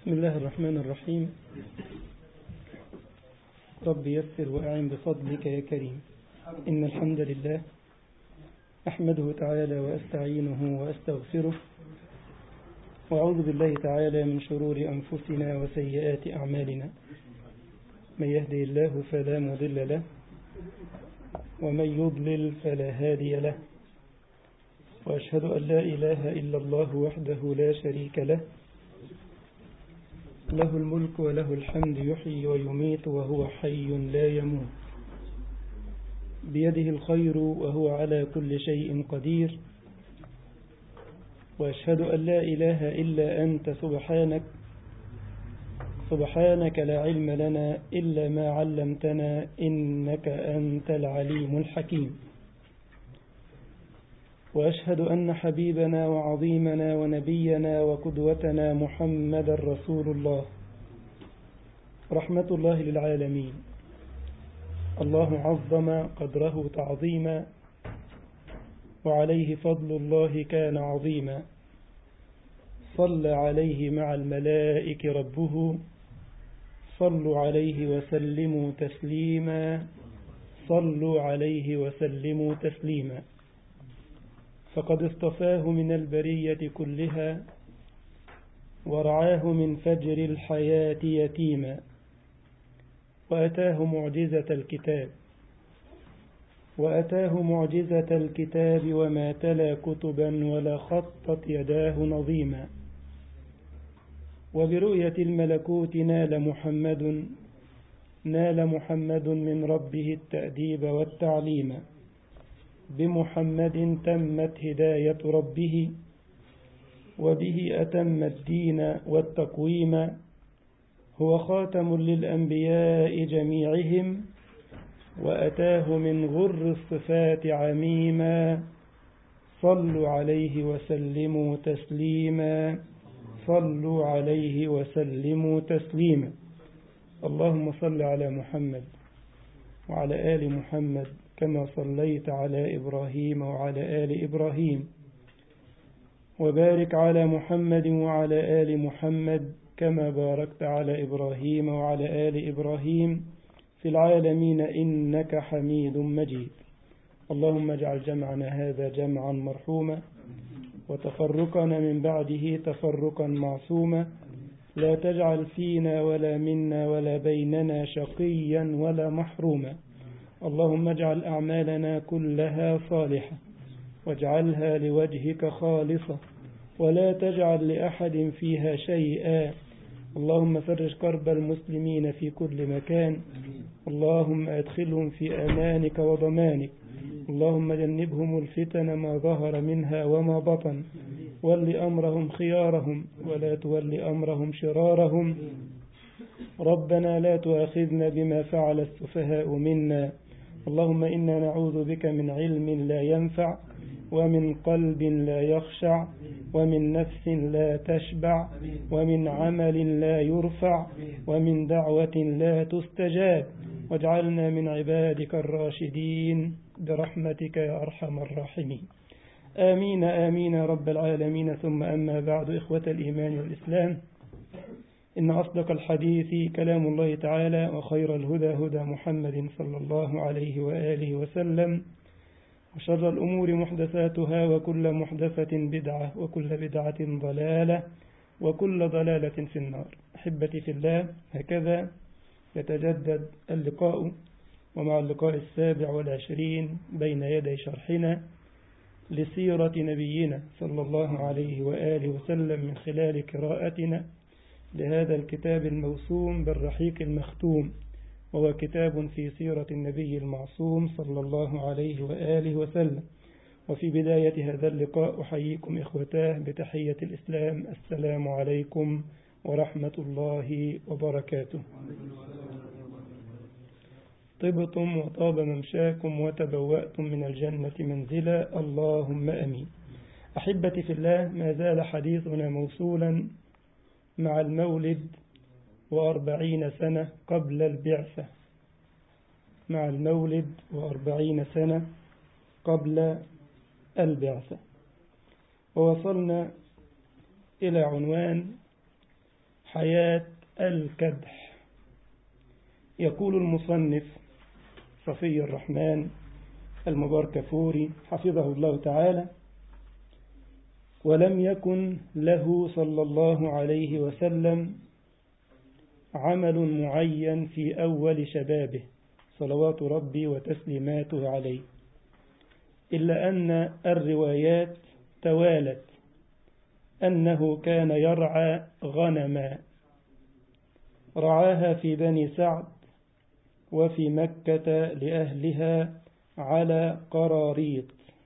بسم الله الرحمن الرحيم رب يسر وأعن بفضلك يا كريم إن الحمد لله أحمده تعالى وأستعينه وأستغفره وأعوذ بالله تعالى من شرور أنفسنا وسيئات أعمالنا من يهدي الله فلا مضل له ومن يضلل فلا هادي له وأشهد أن لا إله إلا الله وحده لا شريك له له الملك وله الحمد يحيي ويميت وهو حي لا يموت بيده الخير وهو على كل شيء قدير وأشهد أن لا إله إلا أنت سبحانك سبحانك لا علم لنا إلا ما علمتنا إنك أنت العليم الحكيم وأشهد أن حبيبنا وعظيمنا ونبينا وقدوتنا محمد رسول الله رحمة الله للعالمين الله عظم قدره تعظيما وعليه فضل الله كان عظيما صلى عليه مع الملائك ربه صلوا عليه وسلموا تسليما صلوا عليه وسلموا تسليما فقد اصطفاه من البرية كلها ورعاه من فجر الحياة يتيما وأتاه معجزة الكتاب وأتاه معجزة الكتاب وما تلا كتبا ولا خطت يداه نظيما وبرؤية الملكوت نال محمد نال محمد من ربه التأديب والتعليم بمحمد تمت هداية ربه وبه أتم الدين والتقويم هو خاتم للأنبياء جميعهم وأتاه من غر الصفات عميما صلوا عليه وسلموا تسليما صلوا عليه وسلموا تسليما اللهم صل على محمد وعلى آل محمد كما صليت على إبراهيم وعلى آل إبراهيم وبارك على محمد وعلى آل محمد كما باركت على إبراهيم وعلى آل إبراهيم في العالمين إنك حميد مجيد اللهم اجعل جمعنا هذا جمعا مرحوما وتفرقنا من بعده تفرقا معصوما لا تجعل فينا ولا منا ولا بيننا شقيا ولا محروما اللهم اجعل أعمالنا كلها صالحة واجعلها لوجهك خالصة ولا تجعل لأحد فيها شيئا اللهم فرج كرب المسلمين في كل مكان اللهم أدخلهم في أمانك وضمانك اللهم جنبهم الفتن ما ظهر منها وما بطن ول أمرهم خيارهم ولا تول أمرهم شرارهم ربنا لا تؤاخذنا بما فعل السفهاء منا اللهم إنا نعوذ بك من علم لا ينفع ومن قلب لا يخشع ومن نفس لا تشبع ومن عمل لا يرفع ومن دعوة لا تستجاب واجعلنا من عبادك الراشدين برحمتك يا أرحم الراحمين آمين آمين رب العالمين ثم أما بعد إخوة الإيمان والإسلام إن أصدق الحديث كلام الله تعالى وخير الهدى هدى محمد صلى الله عليه وآله وسلم وشر الأمور محدثاتها وكل محدثة بدعة وكل بدعة ضلالة وكل ضلالة في النار أحبتي في الله هكذا يتجدد اللقاء ومع اللقاء السابع والعشرين بين يدي شرحنا لسيرة نبينا صلى الله عليه وآله وسلم من خلال قراءتنا لهذا الكتاب الموسوم بالرحيق المختوم وهو كتاب في سيرة النبي المعصوم صلى الله عليه وآله وسلم وفي بداية هذا اللقاء أحييكم إخوتاه بتحية الإسلام السلام عليكم ورحمة الله وبركاته طبتم وطاب ممشاكم وتبوأتم من الجنة منزلا اللهم أمين أحبتي في الله ما زال حديثنا موصولا مع المولد وأربعين سنة قبل البعثة مع المولد وأربعين سنة قبل البعثة ووصلنا إلى عنوان حياة الكدح يقول المصنف صفي الرحمن المبارك فوري حفظه الله تعالى ولم يكن له صلى الله عليه وسلم عمل معين في أول شبابه صلوات ربي وتسليماته عليه إلا أن الروايات توالت أنه كان يرعى غنما رعاها في بني سعد وفي مكة لأهلها على قراريط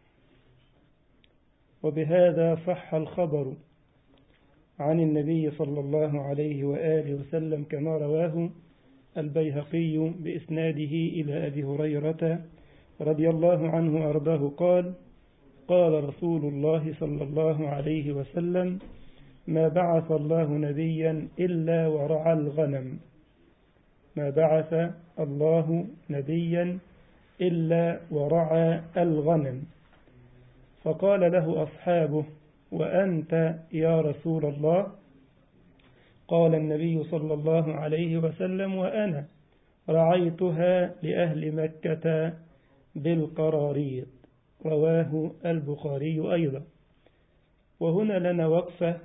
وبهذا صح الخبر عن النبي صلى الله عليه وآله وسلم كما رواه البيهقي بإسناده إلى أبي هريرة رضي الله عنه أرضاه قال قال رسول الله صلى الله عليه وسلم ما بعث الله نبيا إلا ورعى الغنم ما بعث الله نبيا إلا ورعى الغنم فقال له أصحابه وأنت يا رسول الله قال النبي صلى الله عليه وسلم وأنا رعيتها لأهل مكة بالقراريط رواه البخاري أيضا وهنا لنا وقفة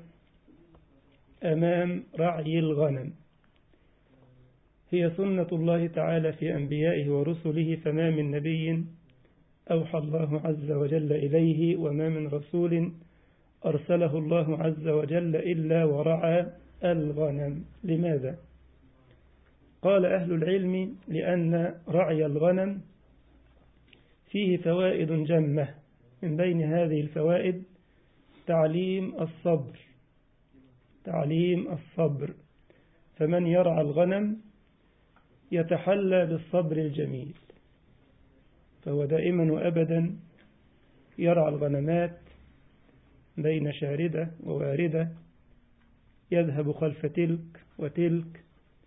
أمام رعي الغنم هي سنة الله تعالى في أنبيائه ورسله فما من نبي أوحى الله عز وجل إليه وما من رسول أرسله الله عز وجل إلا ورعى الغنم لماذا؟ قال أهل العلم لأن رعي الغنم فيه فوائد جمة من بين هذه الفوائد تعليم الصبر تعليم الصبر فمن يرعى الغنم يتحلى بالصبر الجميل فهو دائما وأبدا يرعى الغنمات بين شاردة وواردة يذهب خلف تلك وتلك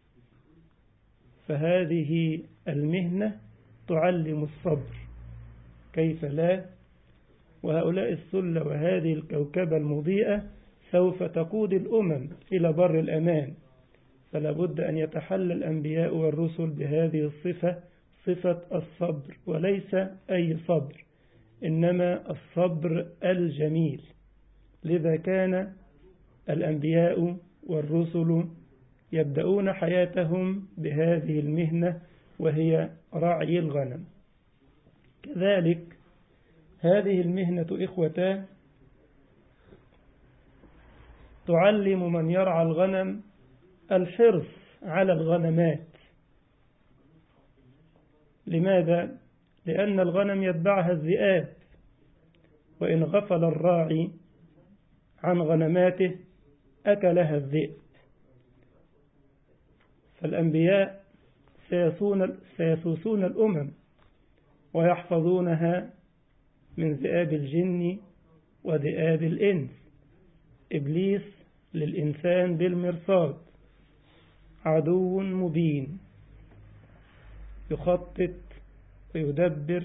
فهذه المهنة تعلم الصبر كيف لا وهؤلاء السلة وهذه الكوكبة المضيئة سوف تقود الأمم إلى بر الأمان فلا بد أن يتحلى الأنبياء والرسل بهذه الصفة صفة الصبر وليس أي صبر إنما الصبر الجميل لذا كان الأنبياء والرسل يبدأون حياتهم بهذه المهنة وهي رعي الغنم كذلك هذه المهنة إخوتان تعلم من يرعى الغنم الحرص على الغنمات لماذا؟ لأن الغنم يتبعها الذئاب وإن غفل الراعي عن غنماته أكلها الذئب فالأنبياء سيسون, سيسوسون الأمم ويحفظونها من ذئاب الجن وذئاب الإنس إبليس للإنسان بالمرصاد عدو مبين يخطط ويدبر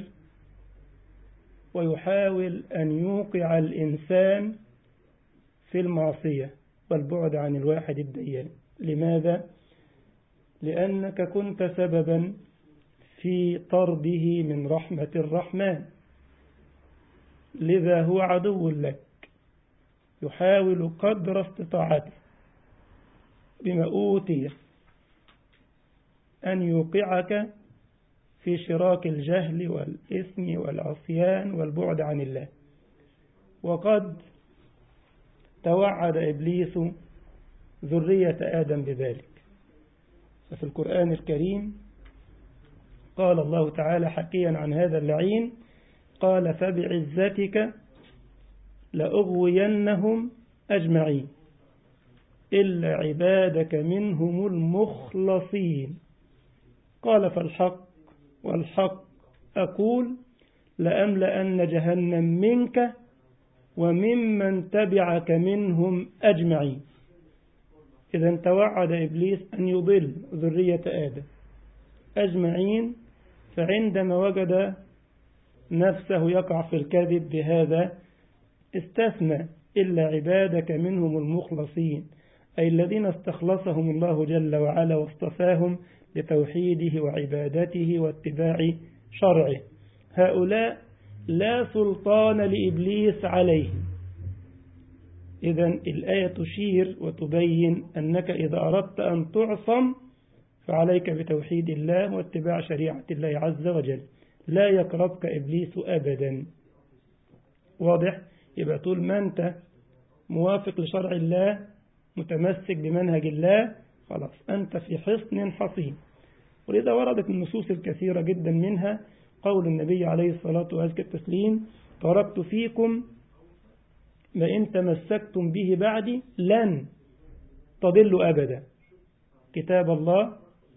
ويحاول أن يوقع الإنسان في المعصية والبعد عن الواحد الديان لماذا؟ لأنك كنت سببا في طرده من رحمة الرحمن لذا هو عدو لك يحاول قدر استطاعته بما أوتي أن يوقعك في شراك الجهل والإثم والعصيان والبعد عن الله وقد توعد إبليس ذرية آدم بذلك ففي القرآن الكريم قال الله تعالى حكيا عن هذا اللعين قال فبعزتك لأغوينهم أجمعين إلا عبادك منهم المخلصين قال فالحق والحق أقول لأملأن جهنم منك وممن تبعك منهم أجمعين إذا توعد إبليس أن يضل ذرية آدم أجمعين فعندما وجد نفسه يقع في الكذب بهذا استثنى إلا عبادك منهم المخلصين أي الذين استخلصهم الله جل وعلا واصطفاهم لتوحيده وعبادته واتباع شرعه هؤلاء لا سلطان لإبليس عليهم إذا الآية تشير وتبين أنك إذا أردت أن تعصم فعليك بتوحيد الله واتباع شريعة الله عز وجل لا يقربك إبليس أبدا واضح يبقى طول ما أنت موافق لشرع الله متمسك بمنهج الله خلاص أنت في حصن حصين ولذا وردت النصوص الكثيرة جدا منها قول النبي عليه الصلاة والتسليم تركت فيكم ما إن تمسكتم به بعدي لن تضلوا أبدا كتاب الله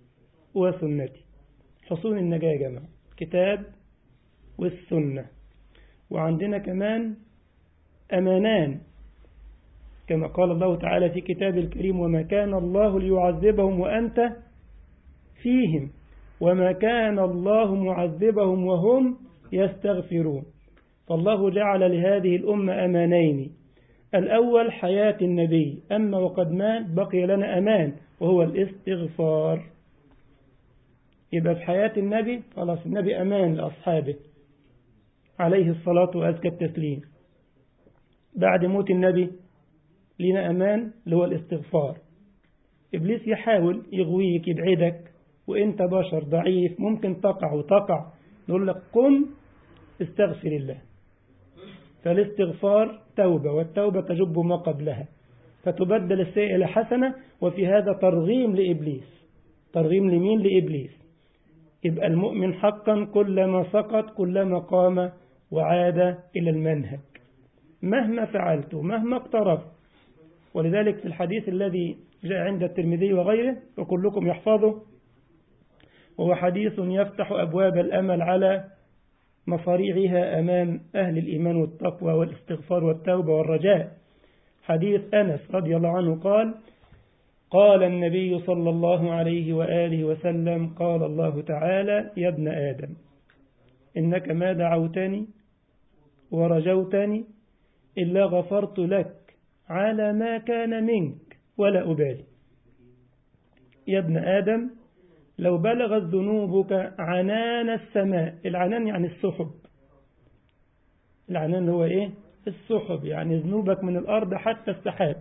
وسنتي حصول النجاة يا جماعة كتاب والسنة وعندنا كمان أمانان كما قال الله تعالى في كتاب الكريم وما كان الله ليعذبهم وأنت فيهم وما كان الله معذبهم وهم يستغفرون فالله جعل لهذه الأمة أمانين الأول حياة النبي أما وقد مات بقي لنا أمان وهو الاستغفار يبقى في حياة النبي خلاص النبي أمان لأصحابه عليه الصلاة وأزكى التسليم بعد موت النبي لنا أمان اللي هو الاستغفار إبليس يحاول يغويك يبعدك وإنت بشر ضعيف ممكن تقع وتقع نقول لك قم استغفر الله فالاستغفار توبة والتوبة تجب ما قبلها فتبدل السيئة إلى حسنة وفي هذا ترغيم لإبليس ترغيم لمين لإبليس يبقى المؤمن حقا كلما سقط كلما قام وعاد إلى المنهج مهما فعلت مهما اقتربت ولذلك في الحديث الذي جاء عند الترمذي وغيره وكلكم يحفظه وهو حديث يفتح أبواب الأمل على مصاريعها أمام أهل الإيمان والتقوى والاستغفار والتوبة والرجاء حديث أنس رضي الله عنه قال قال النبي صلى الله عليه وآله وسلم قال الله تعالى يا ابن آدم إنك ما دعوتني ورجوتني إلا غفرت لك على ما كان منك ولا أبالي يا ابن آدم لو بلغت ذنوبك عنان السماء العنان يعني السحب العنان هو إيه السحب يعني ذنوبك من الأرض حتى السحاب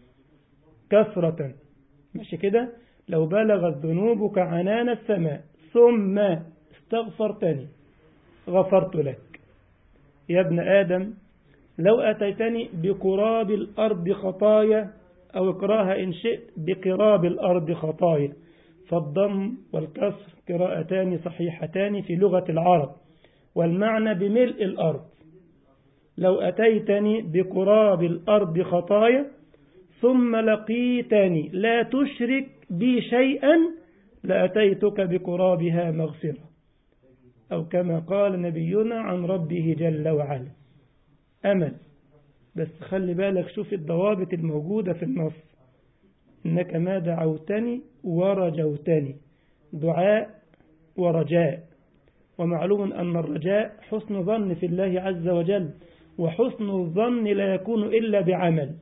كثرة ماشي كده لو بلغت ذنوبك عنان السماء ثم استغفرتني غفرت لك يا ابن آدم لو أتيتني بقراب الأرض خطايا أو اقراها إن شئت بقراب الأرض خطايا فالضم والكسر قراءتان صحيحتان في لغة العرب والمعنى بملء الأرض لو أتيتني بقراب الأرض خطايا ثم لقيتني لا تشرك بي شيئا لأتيتك بقرابها مغفرة أو كما قال نبينا عن ربه جل وعلا أمل بس خلي بالك شوف الضوابط الموجودة في النص إنك ما دعوتني ورجوتني دعاء ورجاء ومعلوم أن الرجاء حسن ظن في الله عز وجل وحسن الظن لا يكون إلا بعمل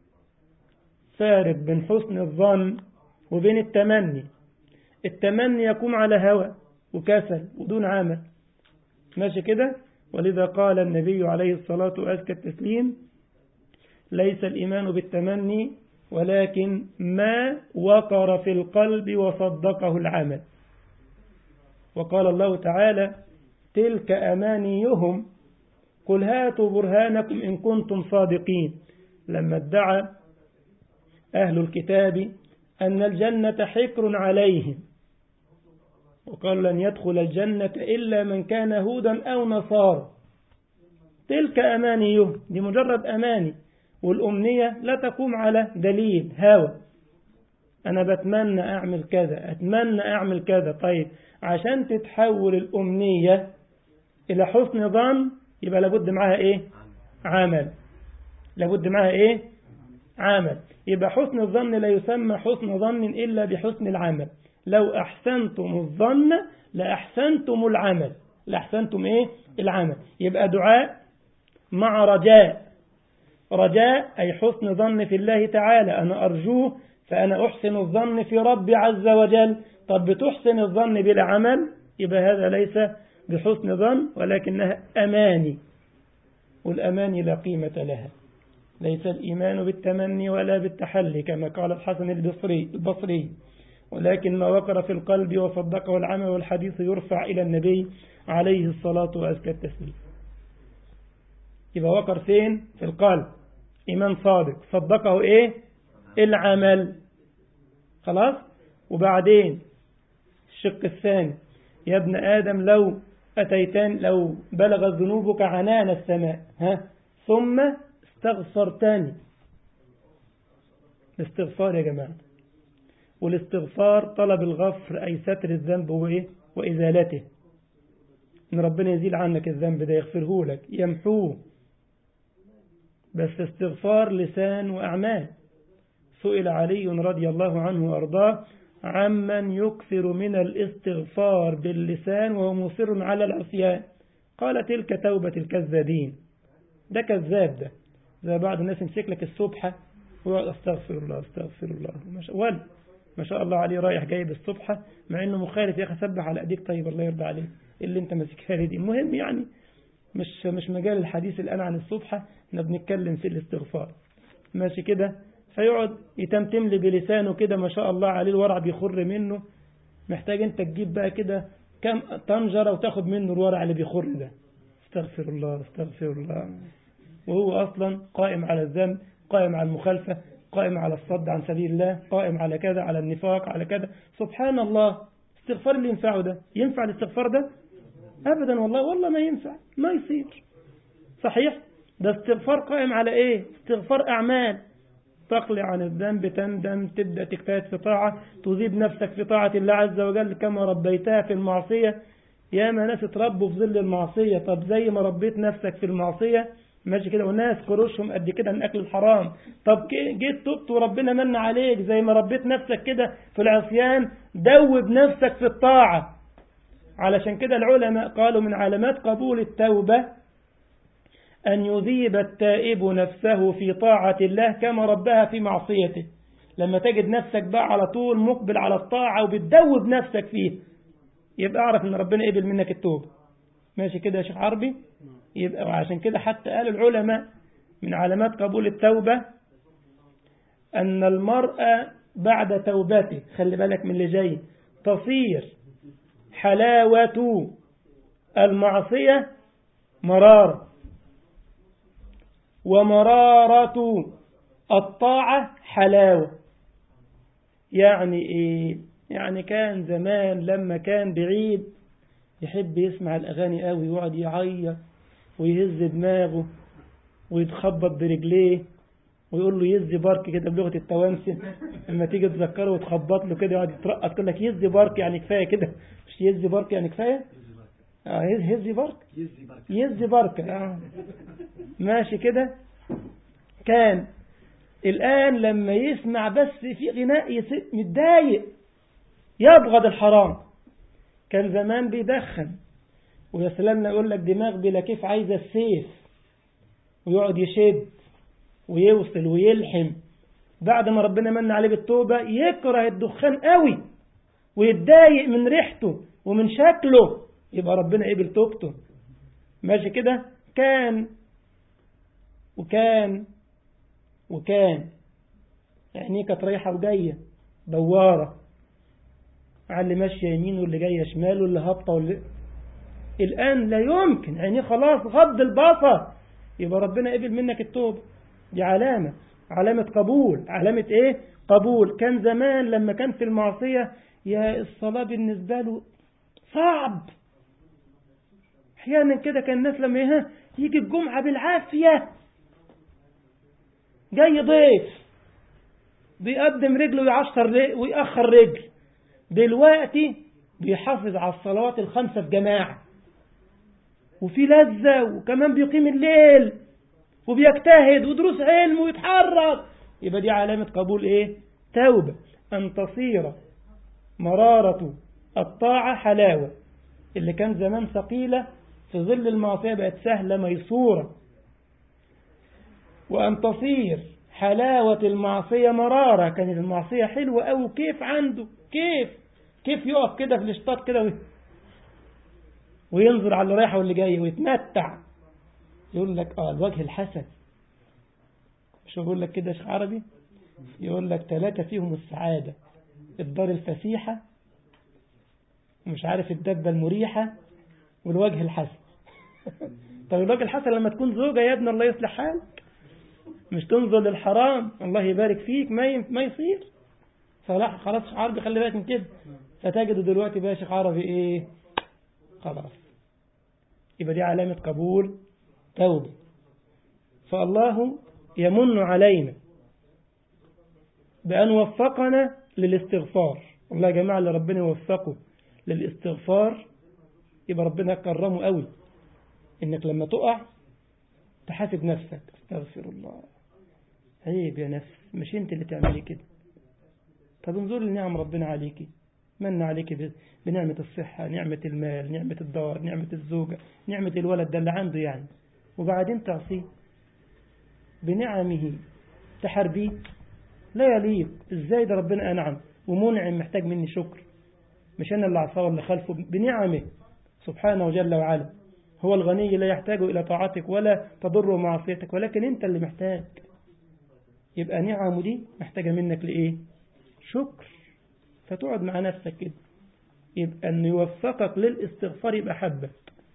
فارق بين حسن الظن وبين التمني التمني يكون على هوى وكسل ودون عمل ماشي كده ولذا قال النبي عليه الصلاة وأزكى التسليم ليس الإيمان بالتمني ولكن ما وقر في القلب وصدقه العمل وقال الله تعالى تلك أمانيهم قل هاتوا برهانكم إن كنتم صادقين لما ادعى أهل الكتاب أن الجنة حكر عليهم وقال لن يدخل الجنة إلا من كان هودا أو نصارى تلك أمانيهم دي مجرد أماني والأمنية لا تقوم على دليل هوى أنا بتمنى أعمل كذا أتمنى أعمل كذا طيب عشان تتحول الأمنية إلى حسن ظن يبقى لابد معها إيه عمل لابد معها إيه عمل يبقى حسن الظن لا يسمى حسن ظن إلا بحسن العمل لو أحسنتم الظن لأحسنتم العمل لأحسنتم إيه العمل يبقى دعاء مع رجاء رجاء أي حسن ظن في الله تعالى أنا أرجوه فأنا أحسن الظن في ربي عز وجل طب بتحسن الظن بلا عمل يبقى هذا ليس بحسن ظن ولكنها أماني والأماني لا قيمة لها ليس الإيمان بالتمني ولا بالتحلي كما قال الحسن البصري, البصري ولكن ما وقر في القلب وصدقه العمل والحديث يرفع إلى النبي عليه الصلاة وأزكى التسليم يبقى وقر فين في القلب إيمان صادق صدقه إيه العمل خلاص وبعدين الشق الثاني يا ابن آدم لو أتيتان لو بلغت ذنوبك عنان السماء ها ثم استغفرتني الاستغفار يا جماعة والاستغفار طلب الغفر أي ستر الذنب وإيه وإزالته إن ربنا يزيل عنك الذنب ده يغفره لك يمحوه بس استغفار لسان وأعمال سئل علي رضي الله عنه وأرضاه عمن يكثر من الاستغفار باللسان وهو مصر على العصيان قال تلك توبة الكذابين ده كذاب ده زي بعض الناس يمسك لك الصبحة ويقعد استغفر الله استغفر الله ما شاء ولا ما شاء الله عليه رايح جايب الصبحة مع انه مخالف يا اخي سبح على ايديك طيب الله يرضى عليك اللي انت ماسكها دي المهم يعني مش مش مجال الحديث الان عن الصبحة احنا بنتكلم في الاستغفار ماشي كده فيقعد يتمتم لي بلسانه كده ما شاء الله عليه الورع بيخر منه محتاج انت تجيب بقى كده كم طنجرة وتاخد منه الورع اللي بيخر ده استغفر الله استغفر الله وهو أصلا قائم على الذنب قائم على المخالفة قائم على الصد عن سبيل الله قائم على كذا على النفاق على كذا سبحان الله استغفار اللي ينفعه ده ينفع الاستغفار ده أبدا والله والله ما ينفع ما يصير صحيح ده استغفار قائم على ايه استغفار أعمال تقلع عن الذنب تندم تبدأ تجتهد في طاعة تذيب نفسك في طاعة الله عز وجل كما ربيتها في المعصية يا ما ناس اتربوا في ظل المعصية طب زي ما ربيت نفسك في المعصية ماشي كده وناس قروشهم قد كده من أكل الحرام طب جيت تبت وربنا من عليك زي ما ربيت نفسك كده في العصيان دوب نفسك في الطاعة علشان كده العلماء قالوا من علامات قبول التوبة أن يذيب التائب نفسه في طاعة الله كما ربها في معصيته لما تجد نفسك بقى على طول مقبل على الطاعة وبتدوب نفسك فيه يبقى اعرف ان ربنا قبل منك التوبة ماشي كده يا شيخ عربي يبقى وعشان كده حتى قال العلماء من علامات قبول التوبة أن المرأة بعد توبته خلي بالك من اللي جاي تصير حلاوة المعصية مرارة ومرارة الطاعة حلاوة يعني إيه يعني كان زمان لما كان بعيد يحب يسمع الأغاني قوي ويقعد يعيط ويهز دماغه ويتخبط برجليه ويقول له يزي بارك كده بلغة التوانسة لما تيجي تذكره وتخبط له كده يقعد يترقص يقول لك يزي بارك يعني كفاية كده مش يزي بارك يعني كفاية اه يزي بارك يزي بارك اه ماشي كده كان الآن لما يسمع بس في غناء متضايق يبغض الحرام كان زمان بيدخن ويا سلام يقول لك دماغ بلا كيف عايزة السيف ويقعد يشد ويوصل ويلحم بعد ما ربنا من عليه بالتوبة يكره الدخان قوي ويتضايق من ريحته ومن شكله يبقى ربنا قبل توبته ماشي كده كان وكان وكان يعني كانت رايحة وجاية دوارة على اللي ماشية يمين واللي جاية شمال واللي هابطة واللي الآن لا يمكن يعني خلاص غض البصر يبقى ربنا قبل منك التوبة دي علامة علامة قبول علامة ايه قبول كان زمان لما كان في المعصية يا الصلاة بالنسبة له صعب احيانا كده كان الناس لما ايه يجي الجمعة بالعافية جاي ضيف بيقدم رجله ويعشر ويأخر رجل دلوقتي بيحافظ على الصلوات الخمسة في جماعة وفي لذة وكمان بيقيم الليل وبيجتهد ودروس علم ويتحرك يبقى دي علامة قبول ايه توبة أن تصير مرارة الطاعة حلاوة اللي كان زمان ثقيلة في ظل المعصية بقت سهلة ميسورة وأن تصير حلاوة المعصية مرارة كانت المعصية حلوة أو كيف عنده كيف كيف يقف كده في الاشطاط كده وينظر على اللي رايحة واللي جاي ويتمتع يقول لك اه الوجه الحسن مش بقول لك كده شيخ عربي يقول لك ثلاثة فيهم السعادة الدار الفسيحة ومش عارف الدبة المريحة والوجه الحسن طب الوجه الحسن لما تكون زوجة يا ابن الله يصلح حالك مش تنظر للحرام الله يبارك فيك ما ما يصير فلا خلاص شيخ عربي خلي بالك من كده فتجد دلوقتي بقى شيخ عربي ايه خلاص يبقى دي علامة قبول توبة فالله يمن علينا بأن وفقنا للاستغفار والله يا جماعة اللي ربنا يوفقه للاستغفار يبقى ربنا كرمه قوي انك لما تقع تحاسب نفسك استغفر الله عيب يا نفس مش انت اللي تعملي كده طب انظر لنعم ربنا عليكي من عليك بنعمة الصحة نعمة المال نعمة الدار نعمة الزوجة نعمة الولد ده اللي عنده يعني وبعدين تعصيه بنعمه تحربيه لا يليق ازاي ده ربنا أنعم ومنعم محتاج مني شكر مش أنا اللي عصاه اللي خلفه بنعمه سبحانه جل وعلا هو الغني لا يحتاج إلى طاعتك ولا تضر معصيتك ولكن أنت اللي محتاج يبقى نعمه دي محتاجة منك لإيه شكر فتقعد مع نفسك كده يبقى أن يوفقك للاستغفار يبقى حبك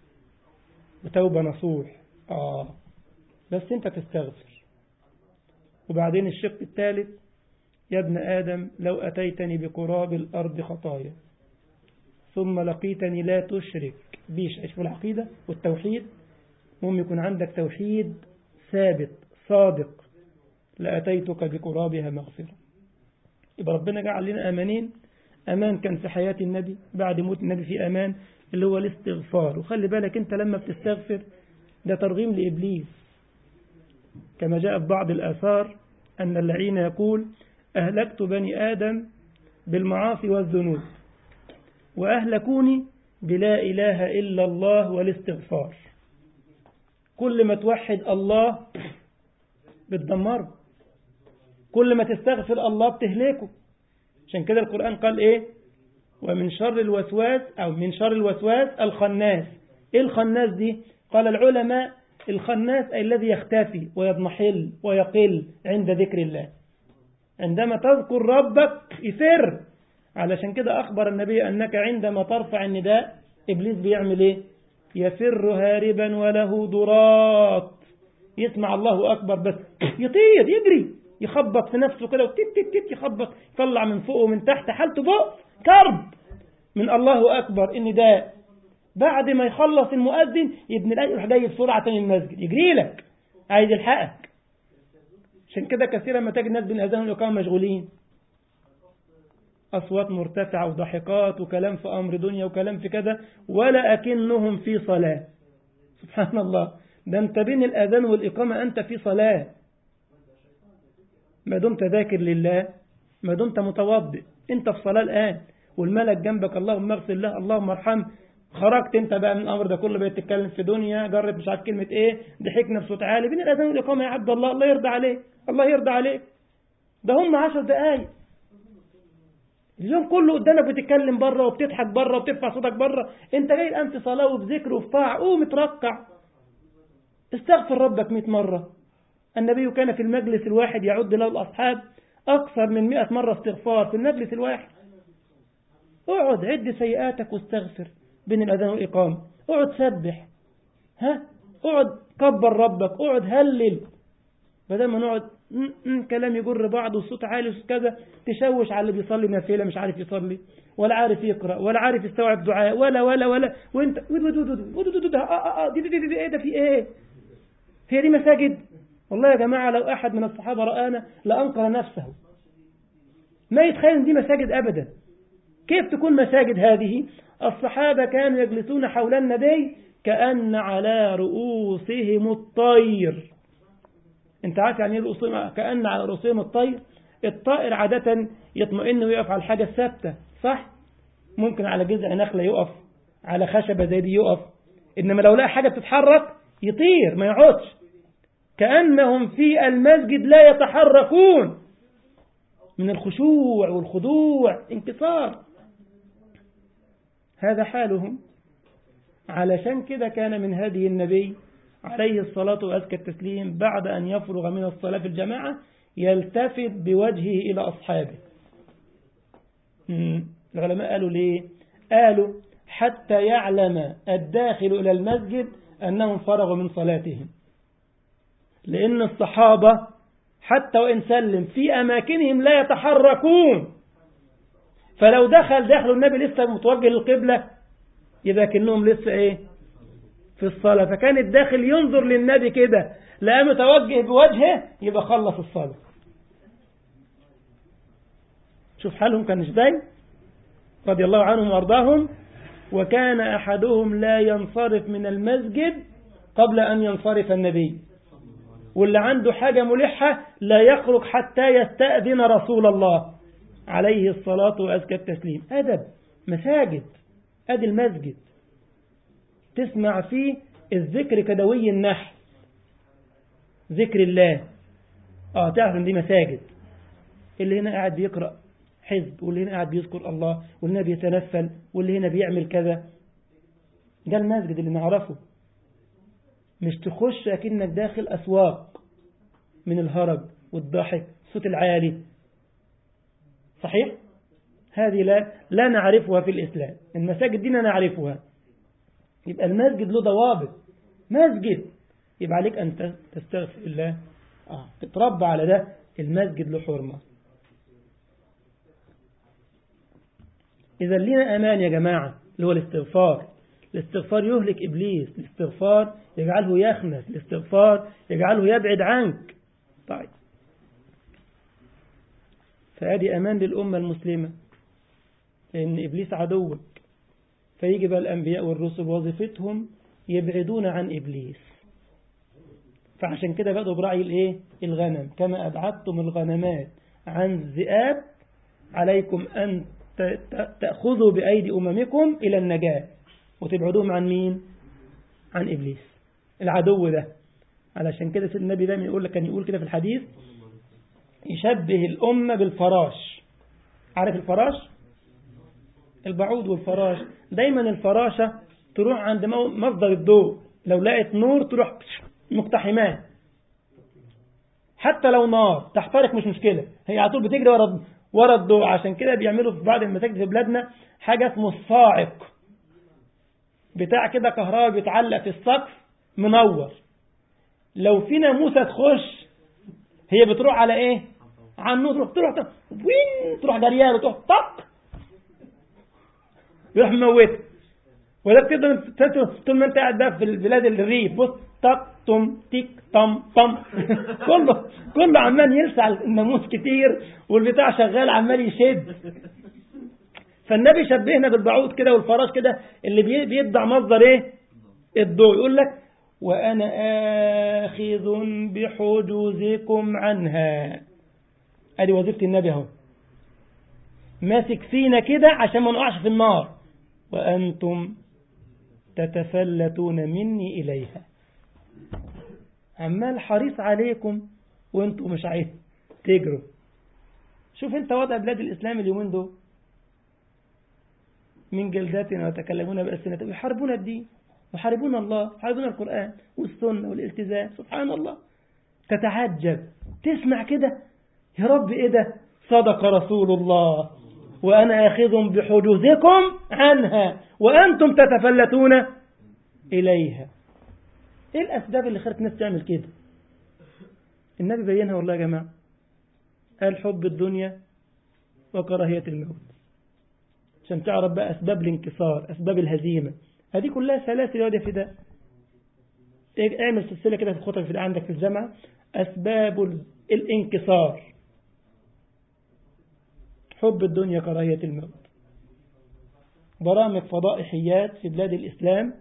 وتوبة نصوح آه بس أنت تستغفر وبعدين الشق الثالث يا ابن آدم لو أتيتني بقراب الأرض خطايا ثم لقيتني لا تشرك بيش ايش في العقيدة والتوحيد مهم يكون عندك توحيد ثابت صادق لأتيتك بقرابها مغفرة يبقى ربنا جعل لنا أمانين أمان كان في حياة النبي بعد موت النبي في أمان اللي هو الاستغفار وخلي بالك أنت لما بتستغفر ده ترغيم لإبليس كما جاء في بعض الآثار أن اللعين يقول أهلكت بني آدم بالمعاصي والذنوب وأهلكوني بلا إله إلا الله والاستغفار كل ما توحد الله بتدمره كل ما تستغفر الله بتهلكه عشان كده القرآن قال إيه ومن شر الوسواس أو من شر الوسواس الخناس إيه الخناس دي قال العلماء الخناس أي الذي يختفي ويضمحل ويقل عند ذكر الله عندما تذكر ربك يفر علشان كده أخبر النبي أنك عندما ترفع النداء إبليس بيعمل إيه يفر هاربا وله ضرات يسمع الله أكبر بس يطير يجري يخبط في نفسه كده وتت تت تت يخبط يطلع من فوق ومن تحت حالته بؤس كرب من الله أكبر النداء بعد ما يخلص المؤذن ابن الآية يروح جاي بسرعة تاني المسجد يجري لك عايز يلحقك عشان كده كثيرا ما تجد الناس بين الأذان والإقامة مشغولين أصوات مرتفعة وضحكات وكلام في أمر دنيا وكلام في كذا ولا أكنهم في صلاة سبحان الله ده أنت بين الأذان والإقامة أنت في صلاة ما دمت ذاكر لله ما دمت متوضئ أنت في صلاة الآن والملك جنبك اللهم اغفر له اللهم ارحمه خرجت انت بقى من الامر ده كله بقيت تتكلم في دنيا جرب مش عارف كلمه ايه ضحكنا بصوت عالي بين الاذان والاقامه يا عبد الله الله يرضى عليك الله يرضى عليك ده هم عشر دقايق اليوم كله قدامك بتتكلم بره وبتضحك بره وبترفع صوتك بره انت جاي الان في صلاه وفي ذكر وفي طاعه قوم اتركع استغفر ربك 100 مره النبي كان في المجلس الواحد يعد له الاصحاب اكثر من 100 مره استغفار في المجلس الواحد اقعد عد سيئاتك واستغفر بين الأذان والإقامة اقعد سبح ها اقعد كبر ربك اقعد هلل بدل ما نقعد كلام يجر بعض والصوت عالي وكذا تشوش على اللي بيصلي نافلة مش عارف يصلي ولا عارف يقرأ ولا عارف يستوعب دعاء ولا ولا ولا وانت دي دي دي دي ايه ده في ايه هي دي مساجد والله يا جماعة لو أحد من الصحابة رآنا لأنقر نفسه ما يتخيل دي مساجد أبدا كيف تكون مساجد هذه الصحابة كانوا يجلسون حول النبي كأن على رؤوسهم الطير انت عارف يعني رؤوسهم كأن على رؤوسهم الطير الطائر عادة يطمئن ويقف على الحاجة الثابتة صح ممكن على جذع نخلة يقف على خشبة زي دي يقف إنما لو لقى حاجة بتتحرك يطير ما يقعدش كأنهم في المسجد لا يتحركون من الخشوع والخضوع انكسار هذا حالهم علشان كده كان من هدي النبي عليه الصلاة وأزكى التسليم بعد أن يفرغ من الصلاة في الجماعة يلتفت بوجهه إلى أصحابه العلماء قالوا ليه قالوا حتى يعلم الداخل إلى المسجد أنهم فرغوا من صلاتهم لأن الصحابة حتى وإن سلم في أماكنهم لا يتحركون فلو دخل داخل النبي لسه متوجه للقبلة يبقى كأنهم لسه إيه في الصلاة فكان الداخل ينظر للنبي كده لا متوجه بوجهه يبقى خلص الصلاة شوف حالهم كان ازاي رضي الله عنهم وارضاهم وكان أحدهم لا ينصرف من المسجد قبل أن ينصرف النبي واللي عنده حاجة ملحة لا يخرج حتى يستأذن رسول الله عليه الصلاة وأزكى التسليم أدب مساجد أدي المسجد تسمع فيه الذكر كدوي النحل ذكر الله اه تعرف ان دي مساجد اللي هنا قاعد بيقرأ حزب واللي هنا قاعد بيذكر الله واللي هنا بيتنفل واللي هنا بيعمل كذا ده المسجد اللي نعرفه مش تخش أكنك داخل أسواق من الهرج والضحك الصوت العالي صحيح؟ هذه لا, لا نعرفها في الإسلام المساجد دي نعرفها يبقى المسجد له ضوابط مسجد يبقى عليك أن تستغفر الله آه. تتربى على ده المسجد له حرمة إذا لنا أمان يا جماعة اللي هو الاستغفار الاستغفار يهلك إبليس الاستغفار يجعله يخنس الاستغفار يجعله يبعد عنك طيب فهذه أمان للأمة المسلمة لأن إبليس عدوك فيجي بقى الأنبياء والرسل وظيفتهم يبعدون عن إبليس فعشان كده بدأوا برعي الإيه؟ الغنم كما أبعدتم الغنمات عن الذئاب عليكم أن تأخذوا بأيدي أممكم إلى النجاة وتبعدوهم عن مين عن إبليس العدو ده علشان كده سيد النبي دايما يقول لك كان يقول كده في الحديث يشبه الأمة بالفراش عارف الفراش البعوض والفراش دايما الفراشة تروح عند مصدر الضوء لو لقت نور تروح مقتحماه حتى لو نار تحترق مش مشكلة هي على طول بتجري ورا ورا الضوء عشان كده بيعملوا في بعض المساجد في بلادنا حاجة اسمه الصاعق بتاع كده كهرباء بيتعلق في السقف منور لو في ناموسة تخش هي بتروح على ايه على النور تروح تروح تروح وين تروح جريانه تروح طق يروح مموتها وده بتقدر طول ما انت قاعد بقى في البلاد الريف بص طق طم تيك طم طم كله كله عمال يلسع الناموس كتير والبتاع شغال عمال يشد فالنبي شبهنا بالبعوض كده والفراش كده اللي بيبدع مصدر ايه الضوء يقول لك وأنا آخذ بحجوزكم عنها ادي وظيفة النبي اهو ماسك فينا كده عشان ما نقعش في النار وأنتم تتفلتون مني إليها عمال حريص عليكم وانتم مش عايز تجروا شوف انت وضع بلاد الإسلام اليومين دول من جلداتنا وتكلمون بألسنتهم يحاربون الدين يحاربون الله يحاربون القرآن والسنة والالتزام سبحان الله تتعجب تسمع كده يا رب ايه ده صدق رسول الله وأنا آخذ بحجوزكم عنها وأنتم تتفلتون إليها إيه الأسباب اللي خلت الناس تعمل كده النبي بينها والله يا جماعة قال حب الدنيا وكراهية الموت عشان تعرف بقى أسباب الانكسار أسباب الهزيمة هذه كلها سلاسل يا في ده اعمل سلسلة كده في الخطب في عندك في الجامعة أسباب الانكسار حب الدنيا كراهية الموت برامج فضائحيات في بلاد الإسلام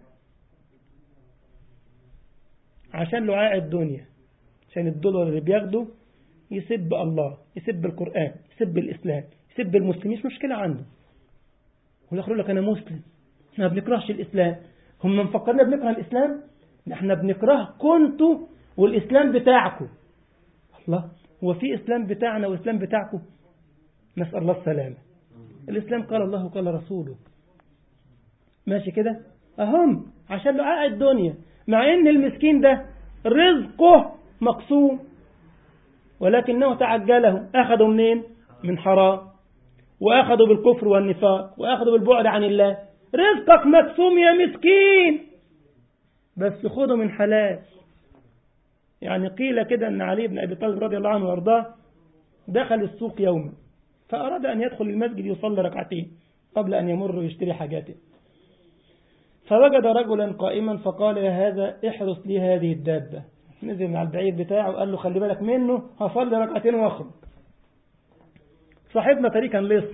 عشان لعاء الدنيا عشان الدولار اللي بياخده يسب الله يسب القرآن يسب الإسلام يسب المسلمين مش مشكلة عنده والآخر يقول لك أنا مسلم احنا ما بنكرهش الإسلام هم مفكرنا بنكره الإسلام احنا بنكره كنتوا والإسلام بتاعكم الله هو في إسلام بتاعنا وإسلام بتاعكم نسأل الله السلامة الإسلام قال الله قال رسوله ماشي كده أهم عشان له الدنيا مع إن المسكين ده رزقه مقسوم ولكنه تعجله أخذوا منين من حرام وأخذوا بالكفر والنفاق وأخذوا بالبعد عن الله رزقك مقسوم يا مسكين بس خذوا من حلال يعني قيل كده أن علي بن أبي طالب رضي الله عنه وارضاه دخل السوق يوما فأراد أن يدخل المسجد يصلي ركعتين قبل أن يمر ويشتري حاجاته فوجد رجلا قائما فقال يا هذا احرس لي هذه الدابة نزل من على البعير بتاعه وقال له خلي بالك منه هصلي ركعتين واخرج صاحبنا طريق كان لص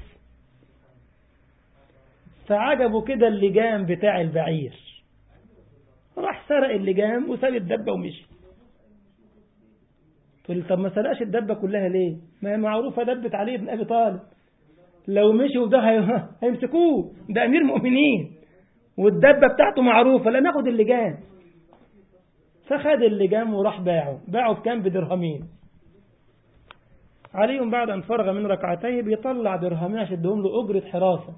فعجبه كده اللجام بتاع البعير راح سرق اللجام وساب الدبة ومشي تقول طب ما سرقش الدبة كلها ليه ما هي معروفة دبة علي بن أبي طالب لو مشي وده هيمسكوه ده أمير مؤمنين والدبة بتاعته معروفة لا ناخد اللجام فخد اللجام وراح باعه باعه بكام بدرهمين علي بعد أن فرغ من ركعتيه بيطلع درهمين عشان يديهم له أجرة حراسة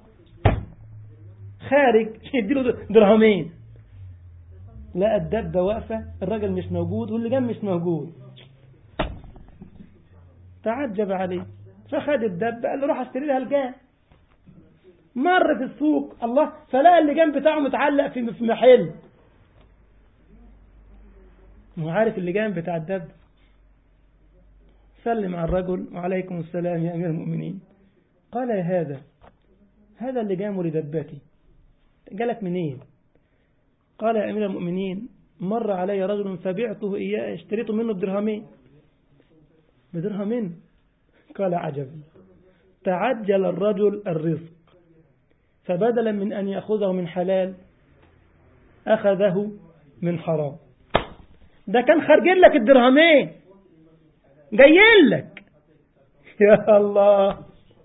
خارج يديله درهمين لقى الدبة واقفة الراجل مش موجود واللجام مش موجود تعجب عليه فخد الدبة قال له روح اشتري لها الجام مر في السوق الله فلقى اللجام بتاعه متعلق في في محل هو عارف اللجام بتاع الدب سلم على الرجل وعليكم السلام يا أمير المؤمنين قال يا هذا هذا اللجام لدبتي جالك منين قال يا أمير المؤمنين مر علي رجل فبعته إياه اشتريته منه بدرهمين بدرهمين قال عجبا تعجل الرجل الرزق فبدلا من أن يأخذه من حلال أخذه من حرام ده كان خارجين لك الدرهمين جايين لك يا الله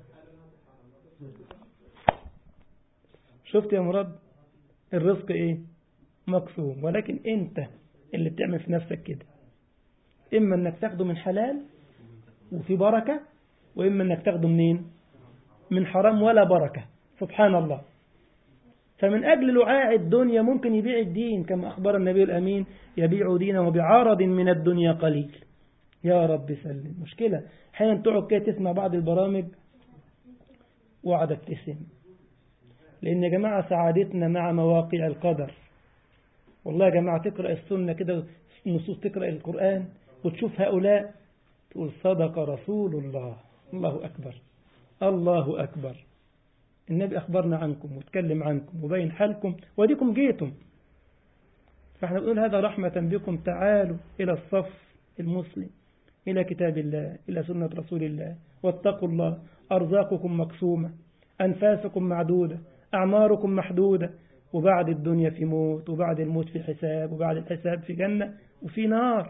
شفت يا مراد الرزق ايه مقسوم ولكن انت اللي بتعمل في نفسك كده اما انك تاخده من حلال وفي بركة واما انك تاخده منين من حرام ولا بركة سبحان الله فمن أجل لعاع الدنيا ممكن يبيع الدين كما أخبر النبي الأمين يبيع دينه بعرض من الدنيا قليل يا رب سلم مشكلة حين تقعد كده تسمع بعض البرامج وقعد ابتسم لأن يا جماعة سعادتنا مع مواقع القدر والله يا جماعة تقرأ السنة كده نصوص تقرأ القرآن وتشوف هؤلاء تقول صدق رسول الله الله أكبر الله أكبر النبي أخبرنا عنكم وتكلم عنكم وبين حالكم وديكم جيتم فاحنا بنقول هذا رحمة بكم تعالوا إلى الصف المسلم إلى كتاب الله إلى سنة رسول الله واتقوا الله أرزاقكم مقسومة أنفاسكم معدودة أعماركم محدودة وبعد الدنيا في موت وبعد الموت في حساب وبعد الحساب في جنة وفي نار